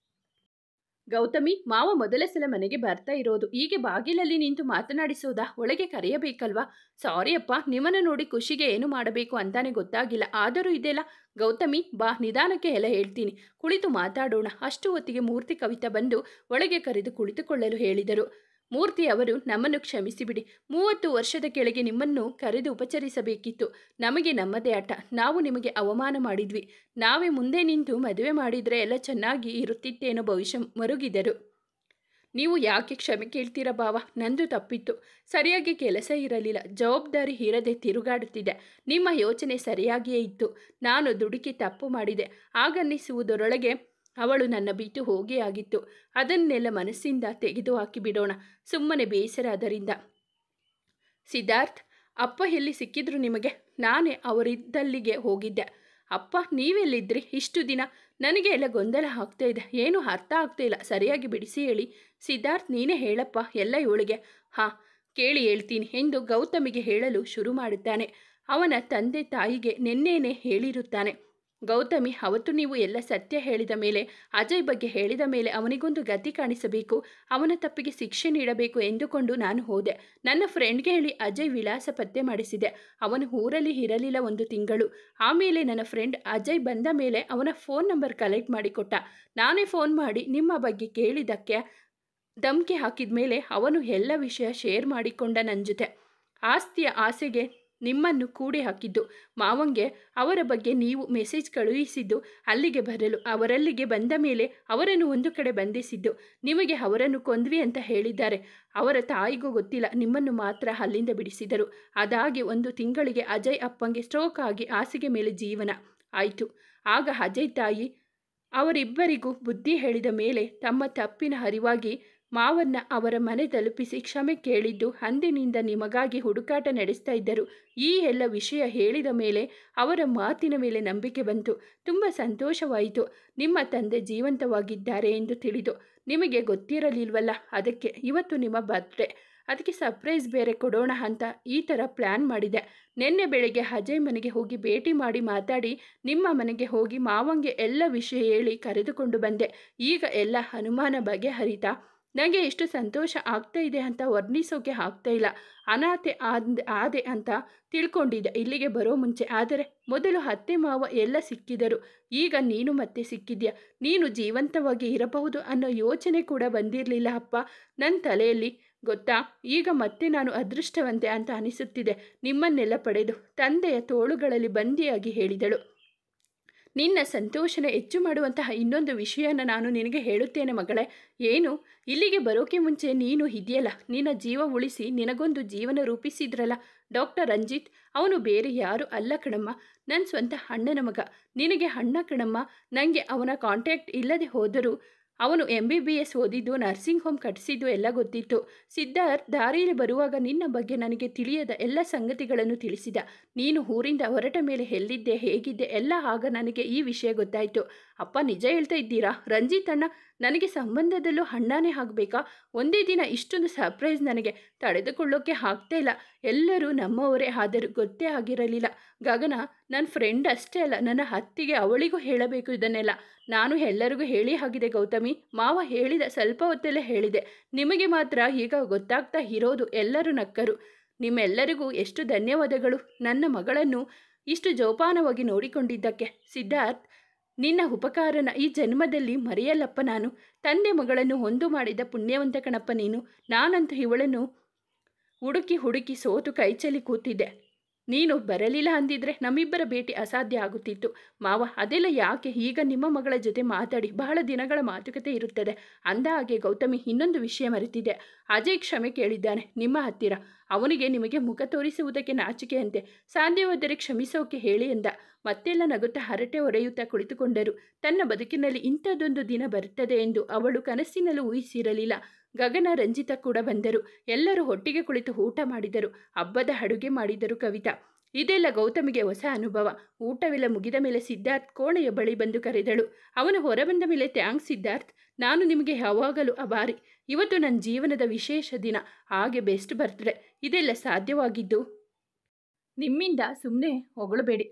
ಗೌತಮಿ ಮಾವ ಮೊದಲ ಸಲ ಮನೆಗೆ ಬರ್ತಾ ಇರೋದು ಹೀಗೆ ಬಾಗಿಲಲ್ಲಿ ನಿಂತು ಮಾತನಾಡಿಸೋದಾ ಒಳಗೆ ಕರೆಯಬೇಕಲ್ವಾ ಸಾರಿ ಅಪ್ಪ ನಿಮ್ಮನ್ನು ನೋಡಿ ಖುಷಿಗೆ ಏನು ಮಾಡಬೇಕು ಅಂತಾನೆ ಗೊತ್ತಾಗಿಲ್ಲ ಆದರೂ ಇದೆಲ್ಲ ಗೌತಮಿ ಬಾ ನಿಧಾನಕ್ಕೆ ಎಲ್ಲ ಹೇಳ್ತೀನಿ ಕುಳಿತು ಮಾತಾಡೋಣ ಅಷ್ಟು ಹೊತ್ತಿಗೆ ಮೂರ್ತಿ ಕವಿತಾ ಬಂದು ಒಳಗೆ ಕರೆದು ಕುಳಿತುಕೊಳ್ಳಲು ಹೇಳಿದರು ಮೂರ್ತಿ ಅವರು ನಮ್ಮನ್ನು ಕ್ಷಮಿಸಿಬಿಡಿ ಮೂವತ್ತು ವರ್ಷದ ಕೆಳಗೆ ನಿಮ್ಮನ್ನು ಕರೆದು ಉಪಚರಿಸಬೇಕಿತ್ತು ನಮಗೆ ನಮ್ಮದೇ ಆಟ ನಾವು ನಿಮಗೆ ಅವಮಾನ ಮಾಡಿದ್ವಿ ನಾವೇ ಮುಂದೆ ನಿಂತು ಮದುವೆ ಮಾಡಿದರೆ ಎಲ್ಲ ಚೆನ್ನಾಗಿ ಇರುತ್ತಿತ್ತೇನೋ ಭವಿಷ್ಯ ಮರುಗಿದರು ನೀವು ಯಾಕೆ ಕ್ಷಮೆ ಕೇಳ್ತೀರ ಭಾವ ನಂದು ತಪ್ಪಿತ್ತು ಸರಿಯಾಗಿ ಕೆಲಸ ಇರಲಿಲ್ಲ ಜವಾಬ್ದಾರಿ ಇರದೆ ತಿರುಗಾಡುತ್ತಿದೆ ನಿಮ್ಮ ಯೋಚನೆ ಸರಿಯಾಗಿಯೇ ಇತ್ತು ನಾನು ದುಡುಕಿ ತಪ್ಪು ಮಾಡಿದೆ ಆಗನ್ನಿಸುವುದರೊಳಗೆ ಅವಳು ನನ್ನ ಬಿಟ್ಟು ಹೋಗೇ ಆಗಿತ್ತು ಅದನ್ನೆಲ್ಲ ಮನಸ್ಸಿಂದ ತೆಗೆದು ಹಾಕಿ ಬಿಡೋಣ ಸುಮ್ಮನೆ ಬೇಸರ ಅದರಿಂದ ಸಿದ್ಧಾರ್ಥ್ ಅಪ್ಪ ಎಲ್ಲಿ ಸಿಕ್ಕಿದ್ರು ನಿಮಗೆ ನಾನೇ ಅವರಿದ್ದಲ್ಲಿಗೆ ಹೋಗಿದ್ದೆ ಅಪ್ಪ ನೀವೆಲ್ಲಿದ್ರಿ ಇಷ್ಟು ದಿನ ನನಗೆ ಎಲ್ಲ ಗೊಂದಲ ಆಗ್ತಾ ಇದೆ ಏನು ಅರ್ಥ ಆಗ್ತಾ ಇಲ್ಲ ಸರಿಯಾಗಿ ಬಿಡಿಸಿ ಹೇಳಿ ಸಿದ್ಧಾರ್ಥ್ ನೀನೇ ಹೇಳಪ್ಪ ಎಲ್ಲ ಇವಳಿಗೆ ಹಾಂ ಕೇಳಿ ಹೇಳ್ತೀನಿ ಎಂದು ಗೌತಮಿಗೆ ಹೇಳಲು ಶುರು ಮಾಡುತ್ತಾನೆ ಅವನ ತಂದೆ ತಾಯಿಗೆ ನಿನ್ನೇನೆ ಹೇಳಿರುತ್ತಾನೆ ಗೌತಮಿ ಅವತ್ತು ನೀವು ಎಲ್ಲ ಸತ್ಯ ಹೇಳಿದ ಮೇಲೆ ಅಜಯ್ ಬಗ್ಗೆ ಹೇಳಿದ ಮೇಲೆ ಅವನಿಗೊಂದು ಗತಿ ಕಾಣಿಸಬೇಕು ಅವನ ತಪ್ಪಿಗೆ ಶಿಕ್ಷೆ ನೀಡಬೇಕು ಎಂದುಕೊಂಡು ನಾನು ಹೋದೆ ನನ್ನ ಫ್ರೆಂಡ್ಗೆ ಹೇಳಿ ಅಜಯ್ ವಿಳಾಸ ಪತ್ತೆ ಮಾಡಿಸಿದೆ ಅವನು ಊರಲ್ಲಿ ಇರಲಿಲ್ಲ ಒಂದು ತಿಂಗಳು ಆಮೇಲೆ ನನ್ನ ಫ್ರೆಂಡ್ ಅಜಯ್ ಬಂದ ಮೇಲೆ ಅವನ ಫೋನ್ ನಂಬರ್ ಕಲೆಕ್ಟ್ ಮಾಡಿಕೊಟ್ಟ ನಾನೇ ಫೋನ್ ಮಾಡಿ ನಿಮ್ಮ ಬಗ್ಗೆ ಕೇಳಿದ್ದಕ್ಕೆ ಧಮ್ಕಿ ಹಾಕಿದ ಮೇಲೆ ಅವನು ಎಲ್ಲ ವಿಷಯ ಶೇರ್ ಮಾಡಿಕೊಂಡ ನನ್ನ ಜೊತೆ ಆಸ್ತಿಯ ಆಸೆಗೆ ನಿಮ್ಮನ್ನು ಕೂಡಿ ಹಾಕಿದ್ದು ಮಾವಂಗೆ ಅವರ ಬಗ್ಗೆ ನೀವು ಮೆಸೇಜ್ ಕಳುಹಿಸಿದ್ದು ಅಲ್ಲಿಗೆ ಬರಲು ಅವರಲ್ಲಿಗೆ ಬಂದ ಮೇಲೆ ಅವರನ್ನು ಒಂದು ಕಡೆ ಬಂಧಿಸಿದ್ದು ನಿಮಗೆ ಅವರನ್ನು ಕೊಂದ್ವಿ ಅಂತ ಹೇಳಿದ್ದಾರೆ ಅವರ ತಾಯಿಗೂ ಗೊತ್ತಿಲ್ಲ ನಿಮ್ಮನ್ನು ಮಾತ್ರ ಅಲ್ಲಿಂದ ಬಿಡಿಸಿದರು ಅದಾಗಿ ಒಂದು ತಿಂಗಳಿಗೆ ಅಜಯ್ ಅಪ್ಪಂಗೆ ಸ್ಟ್ರೋಕ್ ಆಗಿ ಹಾಸಿಗೆ ಮೇಲೆ ಜೀವನ ಆಯಿತು ಆಗ ಅಜಯ್ ತಾಯಿ ಅವರಿಬ್ಬರಿಗೂ ಬುದ್ಧಿ ಹೇಳಿದ ಮೇಲೆ ತಮ್ಮ ತಪ್ಪಿನ ಅರಿವಾಗಿ ಮಾವನ್ನ ಅವರ ಮನೆ ತಲುಪಿಸಿ ಕ್ಷಮೆ ಕೇಳಿದ್ದು ಅಂದಿನಿಂದ ನಿಮಗಾಗಿ ಹುಡುಕಾಟ ನಡೆಸ್ತಾ ಇದ್ದರು ಈ ಎಲ್ಲ ವಿಷಯ ಹೇಳಿದ ಮೇಲೆ ಅವರ ಮಾತಿನ ಮೇಲೆ ನಂಬಿಕೆ ಬಂತು ತುಂಬ ಸಂತೋಷವಾಯಿತು ನಿಮ್ಮ ತಂದೆ ಜೀವಂತವಾಗಿದ್ದಾರೆ ಎಂದು ತಿಳಿದು ನಿಮಗೆ ಗೊತ್ತಿರಲಿಲ್ವಲ್ಲ ಅದಕ್ಕೆ ಇವತ್ತು ನಿಮ್ಮ ಬರ್ತ್ಡೇ ಅದಕ್ಕೆ ಸರ್ಪ್ರೈಸ್ ಬೇರೆ ಕೊಡೋಣ ಅಂತ ಈ ಥರ ಪ್ಲ್ಯಾನ್ ಮಾಡಿದೆ ನಿನ್ನೆ ಬೆಳಿಗ್ಗೆ ಅಜಯ್ ಮನೆಗೆ ಹೋಗಿ ಭೇಟಿ ಮಾಡಿ ಮಾತಾಡಿ ನಿಮ್ಮ ಮನೆಗೆ ಹೋಗಿ ಮಾವಂಗೆ ಎಲ್ಲ ವಿಷಯ ಹೇಳಿ ಕರೆದುಕೊಂಡು ಬಂದೆ ಈಗ ಎಲ್ಲ ಅನುಮಾನ ಬಗೆಹರಿತಾ ನನಗೆ ಎಷ್ಟು ಸಂತೋಷ ಆಗ್ತಾ ಇದೆ ಅಂತ ವರ್ಣಿಸೋಕೆ ಆಗ್ತಾ ಇಲ್ಲ ಅನಾಥೆ ಆದ್ ಆದೆ ಅಂತ ತಿಳ್ಕೊಂಡಿದ್ದೆ ಇಲ್ಲಿಗೆ ಬರೋ ಮುಂಚೆ ಆದರೆ ಮೊದಲು ಅತ್ತೆ ಮಾವ ಎಲ್ಲ ಸಿಕ್ಕಿದರು ಈಗ ನೀನು ಮತ್ತೆ ಸಿಕ್ಕಿದ್ಯಾ ನೀನು ಜೀವಂತವಾಗಿ ಇರಬಹುದು ಅನ್ನೋ ಯೋಚನೆ ಕೂಡ ಬಂದಿರಲಿಲ್ಲ ಅಪ್ಪ ನನ್ನ ತಲೆಯಲ್ಲಿ ಗೊತ್ತಾ ಈಗ ಮತ್ತೆ ನಾನು ಅದೃಷ್ಟವಂತೆ ಅಂತ ಅನಿಸುತ್ತಿದೆ ನಿಮ್ಮನ್ನೆಲ್ಲ ಪಡೆದು ತಂದೆಯ ತೋಳುಗಳಲ್ಲಿ ಬಂದಿಯಾಗಿ ಹೇಳಿದಳು ನಿನ್ನ ಸಂತೋಷನ ಹೆಚ್ಚು ಮಾಡುವಂತಹ ಇನ್ನೊಂದು ವಿಷಯನ ನಾನು ನಿನಗೆ ಹೇಳುತ್ತೇನೆ ಮಗಳೇ ಏನು ಇಲ್ಲಿಗೆ ಬರೋಕೆ ಮುಂಚೆ ನೀನು ಇದೆಯಲ್ಲ ನಿನ್ನ ಜೀವ ಉಳಿಸಿ ನಿನಗೊಂದು ಜೀವನ ರೂಪಿಸಿದ್ರಲ್ಲ ಡಾಕ್ಟರ್ ರಂಜಿತ್ ಅವನು ಬೇರೆ ಯಾರು ಅಲ್ಲ ಕಣಮ್ಮ ನನ್ನ ಸ್ವಂತ ಅಣ್ಣನ ಮಗ ನಿನಗೆ ಅಣ್ಣ ಕಣಮ್ಮ ನನಗೆ ಅವನ ಕಾಂಟ್ಯಾಕ್ಟ್ ಇಲ್ಲದೆ ಹೋದರೂ ಅವನು ಎಂ ಬಿ ಬಿ ಎಸ್ ಓದಿದ್ದು ನರ್ಸಿಂಗ್ ಹೋಮ್ ಕಟ್ಟಿಸಿದ್ದು ಎಲ್ಲ ಗೊತ್ತಿತ್ತು ಸಿದ್ಧಾರ್ಥ್ ದಾರಿಯಲ್ಲಿ ಬರುವಾಗ ನಿನ್ನ ಬಗ್ಗೆ ನನಗೆ ತಿಳಿಯದ ಎಲ್ಲ ಸಂಗತಿಗಳನ್ನು ತಿಳಿಸಿದ ನೀನು ಊರಿಂದ ಹೊರಟ ಮೇಲೆ ಎಲ್ಲಿದ್ದೆ ಹೇಗಿದ್ದೆ ಎಲ್ಲ ಆಗ ನನಗೆ ಈ ವಿಷಯ ಗೊತ್ತಾಯಿತು ಅಪ್ಪ ನಿಜ ಹೇಳ್ತಾ ಇದ್ದೀರಾ ರಂಜಿತ್ ಅಣ್ಣ ನನಗೆ ಸಂಬಂಧದಲ್ಲೂ ಅಣ್ಣನೇ ಆಗಬೇಕಾ ಒಂದೇ ದಿನ ಇಷ್ಟೊಂದು ಸರ್ಪ್ರೈಸ್ ನನಗೆ ತಡೆದುಕೊಳ್ಳೋಕೆ ಆಗ್ತಾ ಇಲ್ಲ ಎಲ್ಲರೂ ನಮ್ಮವರೇ ಆದರೂ ಗೊತ್ತೇ ಆಗಿರಲಿಲ್ಲ ಗಗನ ನನ್ನ ಫ್ರೆಂಡ್ ಅಷ್ಟೇ ಅಲ್ಲ ನನ್ನ ಹತ್ತಿಗೆ ಅವಳಿಗೂ ಹೇಳಬೇಕು ಇದನ್ನೆಲ್ಲ ನಾನು ಎಲ್ಲರಿಗೂ ಹೇಳಿ ಆಗಿದೆ ಗೌತಮಿ ಮಾವ ಹೇಳಿದ ಸ್ವಲ್ಪ ಹೊತ್ತಲ್ಲೇ ಹೇಳಿದೆ ನಿಮಗೆ ಮಾತ್ರ ಈಗ ಗೊತ್ತಾಗ್ತಾ ಇರೋದು ಎಲ್ಲರೂ ನಕ್ಕರು ನಿಮ್ಮೆಲ್ಲರಿಗೂ ಎಷ್ಟು ಧನ್ಯವಾದಗಳು ನನ್ನ ಮಗಳನ್ನು ಇಷ್ಟು ಜೋಪಾನವಾಗಿ ನೋಡಿಕೊಂಡಿದ್ದಕ್ಕೆ ಸಿದ್ಧಾರ್ಥ್ ನಿನ್ನ ಉಪಕಾರನ ಈ ಜನ್ಮದಲ್ಲಿ ಮರೆಯಲ್ಲಪ್ಪ ನಾನು ತಂದೆ ಮಗಳನ್ನು ಒಂದು ಮಾಡಿದ ಪುಣ್ಯವಂತ ಕಣಪ್ಪ ನೀನು ನಾನಂತೂ ಇವಳನ್ನು ಹುಡುಕಿ ಹುಡುಕಿ ಸೋತು ಕೈಚಲಿ ಕೂತಿದ್ದೆ ನೀನು ಬರಲಿಲ್ಲ ಅಂದಿದ್ರೆ ನಮ್ಮಿಬ್ಬರ ಭೇಟಿ ಅಸಾಧ್ಯ ಆಗುತ್ತಿತ್ತು ಮಾವ ಅದೆಲ್ಲ ಯಾಕೆ ಈಗ ನಿಮ್ಮ ಮಗಳ ಜೊತೆ ಮಾತಾಡಿ ಬಹಳ ದಿನಗಳ ಮಾತುಕತೆ ಇರುತ್ತದೆ ಅಂದ ಹಾಗೆ ಗೌತಮಿ ಇನ್ನೊಂದು ವಿಷಯ ಮರೆತಿದೆ ಅಜಯ್ ಕ್ಷಮೆ ಕೇಳಿದ್ದಾನೆ ನಿಮ್ಮ ಹತ್ತಿರ ಅವನಿಗೆ ನಿಮಗೆ ಮುಖ ತೋರಿಸುವುದಕ್ಕೆ ನಾಚಿಕೆಯಂತೆ ಸಾಧ್ಯವಾದರೆ ಕ್ಷಮಿಸೋಕೆ ಹೇಳಿ ಎಂದ ಮತ್ತೆಲ್ಲ ನಗುತ್ತಾ ಹರಟೆ ಹೊರೆಯುತ್ತಾ ಕುಳಿತುಕೊಂಡರು ತನ್ನ ಬದುಕಿನಲ್ಲಿ ಇಂಥದ್ದೊಂದು ದಿನ ಬರುತ್ತದೆ ಎಂದು ಅವಳು ಕನಸಿನಲ್ಲೂ ಊಹಿಸಿರಲಿಲ್ಲ ಗಗನ ರಂಜಿತ ಕೂಡ ಬಂದರು ಎಲ್ಲರೂ ಒಟ್ಟಿಗೆ ಕುಳಿತು ಊಟ ಮಾಡಿದರು ಹಬ್ಬದ ಅಡುಗೆ ಮಾಡಿದರು ಕವಿತಾ ಇದೆಲ್ಲ ಗೌತಮಿಗೆ ಹೊಸ ಅನುಭವ ಊಟವೆಲ್ಲ ಮುಗಿದ ಮೇಲೆ ಸಿದ್ಧಾರ್ಥ್ ಕೋಣೆಯ ಬಳಿ ಬಂದು ಕರೆದಳು ಅವನು ಹೊರಬಂದ ಮೇಲೆ ಥ್ಯಾಂಕ್ಸ್ ಸಿದ್ಧಾರ್ಥ್ ನಾನು ನಿಮಗೆ ಯಾವಾಗಲೂ ಅಭಾರಿ ಇವತ್ತು ನನ್ನ ಜೀವನದ ವಿಶೇಷ ದಿನ ಹಾಗೆ ಬೆಸ್ಟ್ ಬರ್ತ್ಡೇ ಇದೆಲ್ಲ ಸಾಧ್ಯವಾಗಿದ್ದು ನಿಮ್ಮಿಂದ ಸುಮ್ಮನೆ ಹೊಗಳಬೇಡಿ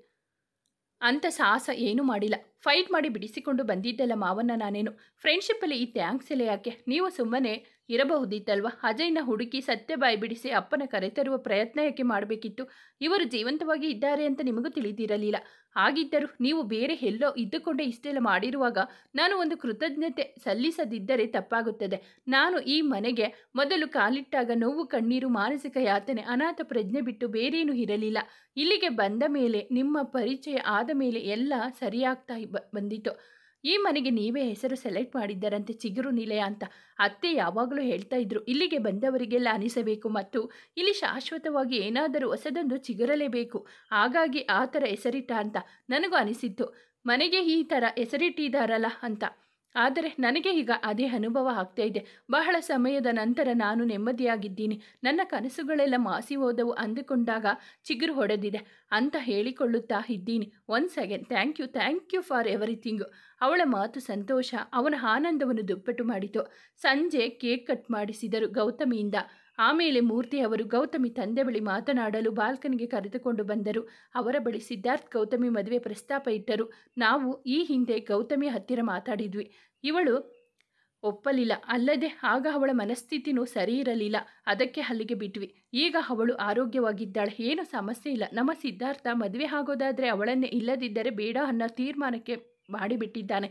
ಅಂಥ ಸಾಹಸ ಏನೂ ಮಾಡಿಲ್ಲ ಫೈಟ್ ಮಾಡಿ ಬಿಡಿಸಿಕೊಂಡು ಬಂದಿದ್ದಲ್ಲ ಮಾವನ್ನ ನಾನೇನು ಫ್ರೆಂಡ್ಶಿಪ್ಪಲ್ಲಿ ಈ ಥ್ಯಾಂಕ್ಸ್ ಎಲ್ಲ ಯಾಕೆ ನೀವು ಸುಮ್ಮನೆ ಇರಬಹುದಿತ್ತಲ್ವ ಅಜಯ್ನ ಹುಡುಕಿ ಸತ್ಯ ಬಾಯಿ ಬಿಡಿಸಿ ಅಪ್ಪನ ಕರೆತರುವ ಪ್ರಯತ್ನ ಯಾಕೆ ಮಾಡಬೇಕಿತ್ತು ಇವರು ಜೀವಂತವಾಗಿ ಇದ್ದಾರೆ ಅಂತ ನಿಮಗೂ ತಿಳಿದಿರಲಿಲ್ಲ ಹಾಗಿದ್ದರೂ ನೀವು ಬೇರೆ ಎಲ್ಲೋ ಇದ್ದುಕೊಂಡೇ ಇಷ್ಟೆಲ್ಲ ಮಾಡಿರುವಾಗ ನಾನು ಒಂದು ಕೃತಜ್ಞತೆ ಸಲ್ಲಿಸದಿದ್ದರೆ ತಪ್ಪಾಗುತ್ತದೆ ನಾನು ಈ ಮನೆಗೆ ಮೊದಲು ಕಾಲಿಟ್ಟಾಗ ನೋವು ಕಣ್ಣೀರು ಮಾನಸಿಕ ಯಾತನೆ ಅನಾಥ ಪ್ರಜ್ಞೆ ಬಿಟ್ಟು ಬೇರೇನೂ ಇರಲಿಲ್ಲ ಇಲ್ಲಿಗೆ ಬಂದ ಮೇಲೆ ನಿಮ್ಮ ಪರಿಚಯ ಆದ ಮೇಲೆ ಎಲ್ಲ ಸರಿಯಾಗ್ತಾ ಬ- ಬಂದಿತು ಈ ಮನೆಗೆ ನೀವೇ ಹೆಸರು ಸೆಲೆಕ್ಟ್ ಮಾಡಿದ್ದರಂತೆ ಚಿಗುರು ನಿಲಯ ಅಂತ ಅತ್ತೆ ಯಾವಾಗಲೂ ಹೇಳ್ತಾ ಇದ್ರು ಇಲ್ಲಿಗೆ ಬಂದವರಿಗೆಲ್ಲ ಅನಿಸಬೇಕು ಮತ್ತು ಇಲ್ಲಿ ಶಾಶ್ವತವಾಗಿ ಏನಾದರೂ ಹೊಸದೊಂದು ಚಿಗುರಲೇಬೇಕು ಹಾಗಾಗಿ ಆ ಥರ ಹೆಸರಿಟ್ಟ ಅಂತ ನನಗೂ ಅನಿಸಿತ್ತು ಮನೆಗೆ ಈ ಥರ ಹೆಸರಿಟ್ಟಿದ್ದಾರಲ್ಲ ಅಂತ ಆದರೆ ನನಗೆ ಈಗ ಅದೇ ಅನುಭವ ಆಗ್ತಾ ಇದೆ ಬಹಳ ಸಮಯದ ನಂತರ ನಾನು ನೆಮ್ಮದಿಯಾಗಿದ್ದೀನಿ ನನ್ನ ಕನಸುಗಳೆಲ್ಲ ಮಾಸಿ ಹೋದವು ಅಂದುಕೊಂಡಾಗ ಚಿಗುರು ಹೊಡೆದಿದೆ ಅಂತ ಹೇಳಿಕೊಳ್ಳುತ್ತಾ ಇದ್ದೀನಿ one second thank you thank you for everything ಅವಳ ಮಾತು ಸಂತೋಷ ಅವನ ಆನಂದವನ್ನು ದುಪ್ಪಟ್ಟು ಮಾಡಿತು ಸಂಜೆ ಕೇಕ್ ಕಟ್ ಮಾಡಿಸಿದರು ಗೌತಮಿಯಿಂದ ಆಮೇಲೆ ಮೂರ್ತಿ ಅವರು ಗೌತಮಿ ತಂದೆ ಬಳಿ ಮಾತನಾಡಲು ಬಾಲ್ಕನಿಗೆ ಕರೆದುಕೊಂಡು ಬಂದರು ಅವರ ಬಳಿ ಸಿದ್ಧಾರ್ಥ್ ಗೌತಮಿ ಮದುವೆ ಪ್ರಸ್ತಾಪ ಇಟ್ಟರು ನಾವು ಈ ಹಿಂದೆ ಗೌತಮಿ ಹತ್ತಿರ ಮಾತಾಡಿದ್ವಿ ಇವಳು ಒಪ್ಪಲಿಲ್ಲ ಅಲ್ಲದೆ ಆಗ ಅವಳ ಮನಸ್ಥಿತಿನೂ ಸರಿ ಇರಲಿಲ್ಲ ಅದಕ್ಕೆ ಅಲ್ಲಿಗೆ ಬಿಟ್ವಿ ಈಗ ಅವಳು ಆರೋಗ್ಯವಾಗಿದ್ದಾಳೆ ಏನು ಸಮಸ್ಯೆ ಇಲ್ಲ ನಮ್ಮ ಸಿದ್ಧಾರ್ಥ ಮದುವೆ ಆಗೋದಾದರೆ ಅವಳನ್ನೇ ಇಲ್ಲದಿದ್ದರೆ ಬೇಡ ಅನ್ನೋ ತೀರ್ಮಾನಕ್ಕೆ ಮಾಡಿಬಿಟ್ಟಿದ್ದಾನೆ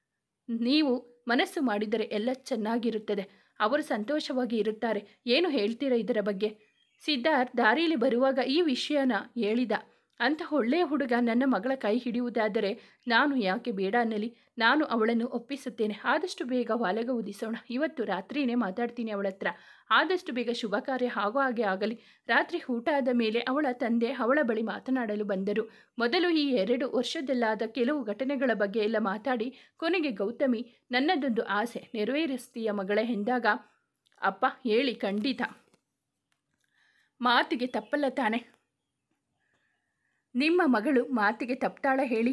ನೀವು ಮನಸ್ಸು ಮಾಡಿದರೆ ಎಲ್ಲ ಚೆನ್ನಾಗಿರುತ್ತದೆ ಅವರು ಸಂತೋಷವಾಗಿ ಇರುತ್ತಾರೆ ಏನು ಹೇಳ್ತೀರಾ ಇದರ ಬಗ್ಗೆ ಸಿದ್ಧಾರ್ಥ್ ದಾರಿಯಲ್ಲಿ ಬರುವಾಗ ಈ ವಿಷಯನ ಹೇಳಿದ ಅಂತ ಒಳ್ಳೆಯ ಹುಡುಗ ನನ್ನ ಮಗಳ ಕೈ ಹಿಡಿಯುವುದಾದರೆ ನಾನು ಯಾಕೆ ಬೇಡ ಅನ್ನಲಿ ನಾನು ಅವಳನ್ನು ಒಪ್ಪಿಸುತ್ತೇನೆ ಆದಷ್ಟು ಬೇಗ ಹೊಲಗ ಉದಿಸೋಣ ಇವತ್ತು ರಾತ್ರಿನೇ ಮಾತಾಡ್ತೀನಿ ಅವಳ ಹತ್ರ ಆದಷ್ಟು ಬೇಗ ಶುಭ ಕಾರ್ಯ ಆಗೋ ಹಾಗೆ ಆಗಲಿ ರಾತ್ರಿ ಊಟ ಆದ ಮೇಲೆ ಅವಳ ತಂದೆ ಅವಳ ಬಳಿ ಮಾತನಾಡಲು ಬಂದರು ಮೊದಲು ಈ ಎರಡು ವರ್ಷದಲ್ಲಾದ ಕೆಲವು ಘಟನೆಗಳ ಬಗ್ಗೆ ಎಲ್ಲ ಮಾತಾಡಿ ಕೊನೆಗೆ ಗೌತಮಿ ನನ್ನದೊಂದು ಆಸೆ ನೆರವೇರಿಸ್ತೀಯ ಮಗಳೇ ಎಂದಾಗ ಅಪ್ಪ ಹೇಳಿ ಖಂಡಿತ ಮಾತಿಗೆ ತಪ್ಪಲ್ಲ ತಾನೆ ನಿಮ್ಮ ಮಗಳು ಮಾತಿಗೆ ತಪ್ತಾಳ ಹೇಳಿ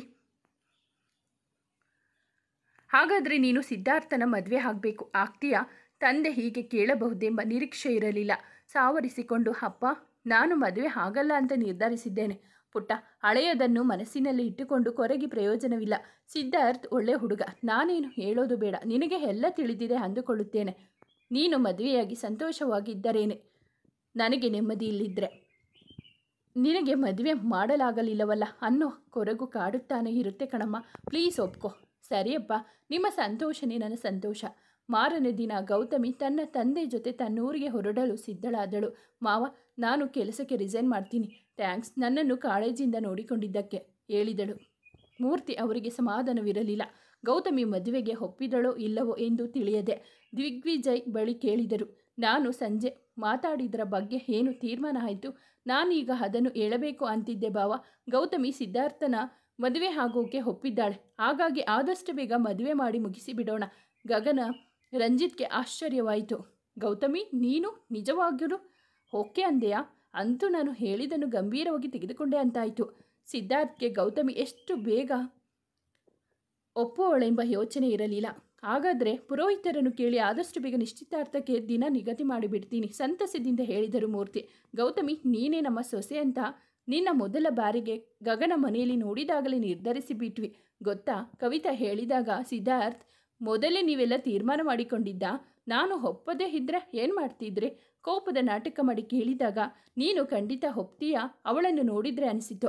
ಹಾಗಾದರೆ ನೀನು ಸಿದ್ಧಾರ್ಥನ ಮದುವೆ ಆಗಬೇಕು ಆಗ್ತೀಯಾ ತಂದೆ ಹೀಗೆ ಕೇಳಬಹುದೆಂಬ ನಿರೀಕ್ಷೆ ಇರಲಿಲ್ಲ ಸಾವರಿಸಿಕೊಂಡು ಅಪ್ಪ ನಾನು ಮದುವೆ ಆಗಲ್ಲ ಅಂತ ನಿರ್ಧರಿಸಿದ್ದೇನೆ ಪುಟ್ಟ ಹಳೆಯದನ್ನು ಮನಸ್ಸಿನಲ್ಲಿ ಇಟ್ಟುಕೊಂಡು ಕೊರಗಿ ಪ್ರಯೋಜನವಿಲ್ಲ ಸಿದ್ಧಾರ್ಥ್ ಒಳ್ಳೆ ಹುಡುಗ ನಾನೇನು ಹೇಳೋದು ಬೇಡ ನಿನಗೆ ಎಲ್ಲ ತಿಳಿದಿದೆ ಅಂದುಕೊಳ್ಳುತ್ತೇನೆ ನೀನು ಮದುವೆಯಾಗಿ ಸಂತೋಷವಾಗಿದ್ದರೇನೆ ನನಗೆ ನೆಮ್ಮದಿ ಇಲ್ಲಿದ್ದರೆ ನಿನಗೆ ಮದುವೆ ಮಾಡಲಾಗಲಿಲ್ಲವಲ್ಲ ಅನ್ನೋ ಕೊರಗು ಕಾಡುತ್ತಾನೆ ಇರುತ್ತೆ ಕಣಮ್ಮ ಪ್ಲೀಸ್ ಒಪ್ಕೋ ಸರಿಯಪ್ಪ ನಿಮ್ಮ ಸಂತೋಷನೇ ನನ್ನ ಸಂತೋಷ ಮಾರನೇ ದಿನ ಗೌತಮಿ ತನ್ನ ತಂದೆ ಜೊತೆ ತನ್ನೂರಿಗೆ ಹೊರಡಲು ಸಿದ್ಧಳಾದಳು ಮಾವ ನಾನು ಕೆಲಸಕ್ಕೆ ರಿಸೈನ್ ಮಾಡ್ತೀನಿ ಥ್ಯಾಂಕ್ಸ್ ನನ್ನನ್ನು ಕಾಳಜಿಯಿಂದ ನೋಡಿಕೊಂಡಿದ್ದಕ್ಕೆ ಹೇಳಿದಳು ಮೂರ್ತಿ ಅವರಿಗೆ ಸಮಾಧಾನವಿರಲಿಲ್ಲ ಗೌತಮಿ ಮದುವೆಗೆ ಒಪ್ಪಿದಳೋ ಇಲ್ಲವೋ ಎಂದು ತಿಳಿಯದೆ ದಿಗ್ವಿಜಯ್ ಬಳಿ ಕೇಳಿದರು ನಾನು ಸಂಜೆ ಮಾತಾಡಿದರ ಬಗ್ಗೆ ಏನು ತೀರ್ಮಾನ ಆಯಿತು ನಾನೀಗ ಅದನ್ನು ಹೇಳಬೇಕು ಅಂತಿದ್ದೆ ಭಾವ ಗೌತಮಿ ಸಿದ್ಧಾರ್ಥನ ಮದುವೆ ಆಗೋಕೆ ಒಪ್ಪಿದ್ದಾಳೆ ಹಾಗಾಗಿ ಆದಷ್ಟು ಬೇಗ ಮದುವೆ ಮಾಡಿ ಮುಗಿಸಿ ಬಿಡೋಣ ಗಗನ ರಂಜಿತ್ಗೆ ಆಶ್ಚರ್ಯವಾಯಿತು ಗೌತಮಿ ನೀನು ನಿಜವಾಗಿಯೂ ಓಕೆ ಅಂದೆಯಾ ಅಂತೂ ನಾನು ಹೇಳಿದ್ದನ್ನು ಗಂಭೀರವಾಗಿ ತೆಗೆದುಕೊಂಡೆ ಅಂತಾಯಿತು ಸಿದ್ಧಾರ್ಥ್ಗೆ ಗೌತಮಿ ಎಷ್ಟು ಬೇಗ ಒಪ್ಪುವಳೆಂಬ ಯೋಚನೆ ಇರಲಿಲ್ಲ ಹಾಗಾದರೆ ಪುರೋಹಿತರನ್ನು ಕೇಳಿ ಆದಷ್ಟು ಬೇಗ ನಿಶ್ಚಿತಾರ್ಥಕ್ಕೆ ದಿನ ನಿಗದಿ ಮಾಡಿಬಿಡ್ತೀನಿ ಸಂತಸದಿಂದ ಹೇಳಿದರು ಮೂರ್ತಿ ಗೌತಮಿ ನೀನೇ ನಮ್ಮ ಸೊಸೆ ಅಂತ ನಿನ್ನ ಮೊದಲ ಬಾರಿಗೆ ಗಗನ ಮನೆಯಲ್ಲಿ ನೋಡಿದಾಗಲೇ ನಿರ್ಧರಿಸಿ ಬಿಟ್ವಿ ಗೊತ್ತಾ ಕವಿತಾ ಹೇಳಿದಾಗ ಸಿದ್ಧಾರ್ಥ್ ಮೊದಲೇ ನೀವೆಲ್ಲ ತೀರ್ಮಾನ ಮಾಡಿಕೊಂಡಿದ್ದ ನಾನು ಒಪ್ಪದೇ ಇದ್ರೆ ಏನು ಮಾಡ್ತಿದ್ರೆ ಕೋಪದ ನಾಟಕ ಮಾಡಿ ಕೇಳಿದಾಗ ನೀನು ಖಂಡಿತ ಒಪ್ತೀಯಾ ಅವಳನ್ನು ನೋಡಿದ್ರೆ ಅನಿಸಿತು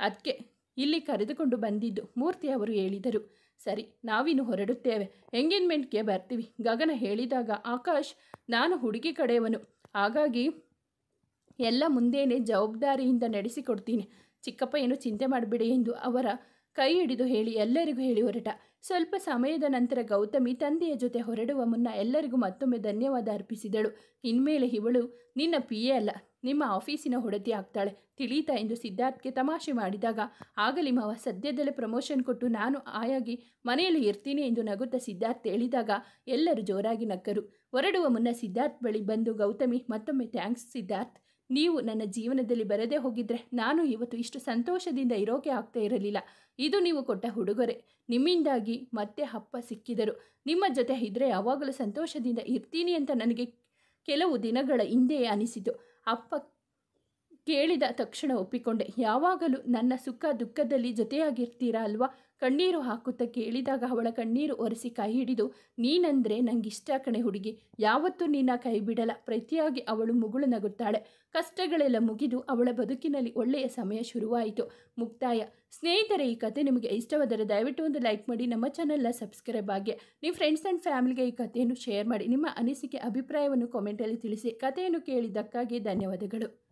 ಅದಕ್ಕೆ ಇಲ್ಲಿ ಕರೆದುಕೊಂಡು ಬಂದಿದ್ದು ಮೂರ್ತಿ ಅವರು ಹೇಳಿದರು ಸರಿ ನಾವಿನ್ನು ಹೊರಡುತ್ತೇವೆ ಎಂಗೇಜ್ಮೆಂಟ್ಗೆ ಬರ್ತೀವಿ ಗಗನ ಹೇಳಿದಾಗ ಆಕಾಶ್ ನಾನು ಹುಡುಗಿ ಕಡೆಯವನು ಹಾಗಾಗಿ ಎಲ್ಲ ಮುಂದೇನೆ ಜವಾಬ್ದಾರಿಯಿಂದ ನಡೆಸಿಕೊಡ್ತೀನಿ ಚಿಕ್ಕಪ್ಪ ಏನು ಚಿಂತೆ ಮಾಡಬೇಡಿ ಎಂದು ಅವರ ಕೈ ಹಿಡಿದು ಹೇಳಿ ಎಲ್ಲರಿಗೂ ಹೇಳಿ ಹೊರಟ ಸ್ವಲ್ಪ ಸಮಯದ ನಂತರ ಗೌತಮಿ ತಂದೆಯ ಜೊತೆ ಹೊರಡುವ ಮುನ್ನ ಎಲ್ಲರಿಗೂ ಮತ್ತೊಮ್ಮೆ ಧನ್ಯವಾದ ಅರ್ಪಿಸಿದಳು ಇನ್ಮೇಲೆ ಇವಳು ನಿನ್ನ ಪಿ ಎ ಅಲ್ಲ ನಿಮ್ಮ ಆಫೀಸಿನ ಹೊಡತಿ ಆಗ್ತಾಳೆ ತಿಳಿತಾ ಎಂದು ಸಿದ್ಧಾರ್ಥ್ಗೆ ತಮಾಷೆ ಮಾಡಿದಾಗ ಆಗಲಿ ಮಾವ ಸದ್ಯದಲ್ಲೇ ಪ್ರಮೋಷನ್ ಕೊಟ್ಟು ನಾನು ಆಯಾಗಿ ಮನೆಯಲ್ಲಿ ಇರ್ತೀನಿ ಎಂದು ನಗುತ್ತಾ ಸಿದ್ಧಾರ್ಥ್ ಹೇಳಿದಾಗ ಎಲ್ಲರೂ ಜೋರಾಗಿ ನಕ್ಕರು ಹೊರಡುವ ಮುನ್ನ ಸಿದ್ಧಾರ್ಥ್ ಬಳಿ ಬಂದು ಗೌತಮಿ ಮತ್ತೊಮ್ಮೆ ಥ್ಯಾಂಕ್ಸ್ ಸಿದ್ಧಾರ್ಥ್ ನೀವು ನನ್ನ ಜೀವನದಲ್ಲಿ ಬರದೇ ಹೋಗಿದ್ರೆ ನಾನು ಇವತ್ತು ಇಷ್ಟು ಸಂತೋಷದಿಂದ ಇರೋಕೆ ಆಗ್ತಾ ಇರಲಿಲ್ಲ ಇದು ನೀವು ಕೊಟ್ಟ ಉಡುಗೊರೆ ನಿಮ್ಮಿಂದಾಗಿ ಮತ್ತೆ ಅಪ್ಪ ಸಿಕ್ಕಿದರು ನಿಮ್ಮ ಜೊತೆ ಇದ್ದರೆ ಯಾವಾಗಲೂ ಸಂತೋಷದಿಂದ ಇರ್ತೀನಿ ಅಂತ ನನಗೆ ಕೆಲವು ದಿನಗಳ ಹಿಂದೆಯೇ ಅನಿಸಿತು ಅಪ್ಪ ಕೇಳಿದ ತಕ್ಷಣ ಒಪ್ಪಿಕೊಂಡೆ ಯಾವಾಗಲೂ ನನ್ನ ಸುಖ ದುಃಖದಲ್ಲಿ ಜೊತೆಯಾಗಿರ್ತೀರಾ ಅಲ್ವಾ ಕಣ್ಣೀರು ಹಾಕುತ್ತಾ ಕೇಳಿದಾಗ ಅವಳ ಕಣ್ಣೀರು ಒರೆಸಿ ಕೈ ಹಿಡಿದು ನೀನಂದ್ರೆ ನಂಗಿಷ್ಟ ಕಣೆ ಹುಡುಗಿ ಯಾವತ್ತೂ ನಿನ್ನ ಕೈ ಬಿಡಲ್ಲ ಪ್ರತಿಯಾಗಿ ಅವಳು ಮುಗುಳು ನಗುತ್ತಾಳೆ ಕಷ್ಟಗಳೆಲ್ಲ ಮುಗಿದು ಅವಳ ಬದುಕಿನಲ್ಲಿ ಒಳ್ಳೆಯ ಸಮಯ ಶುರುವಾಯಿತು ಮುಕ್ತಾಯ ಸ್ನೇಹಿತರೆ ಈ ಕತೆ ನಿಮಗೆ ಇಷ್ಟವಾದರೆ ದಯವಿಟ್ಟು ಒಂದು ಲೈಕ್ ಮಾಡಿ ನಮ್ಮ ಚಾನಲ್ನ ಸಬ್ಸ್ಕ್ರೈಬ್ ಆಗಿ ನಿಮ್ಮ ಫ್ರೆಂಡ್ಸ್ ಆ್ಯಂಡ್ ಫ್ಯಾಮಿಲಿಗೆ ಈ ಕಥೆಯನ್ನು ಶೇರ್ ಮಾಡಿ ನಿಮ್ಮ ಅನಿಸಿಕೆ ಅಭಿಪ್ರಾಯವನ್ನು ಕಾಮೆಂಟಲ್ಲಿ ತಿಳಿಸಿ ಕಥೆಯನ್ನು ಕೇಳಿದ್ದಕ್ಕಾಗಿ ಧನ್ಯವಾದಗಳು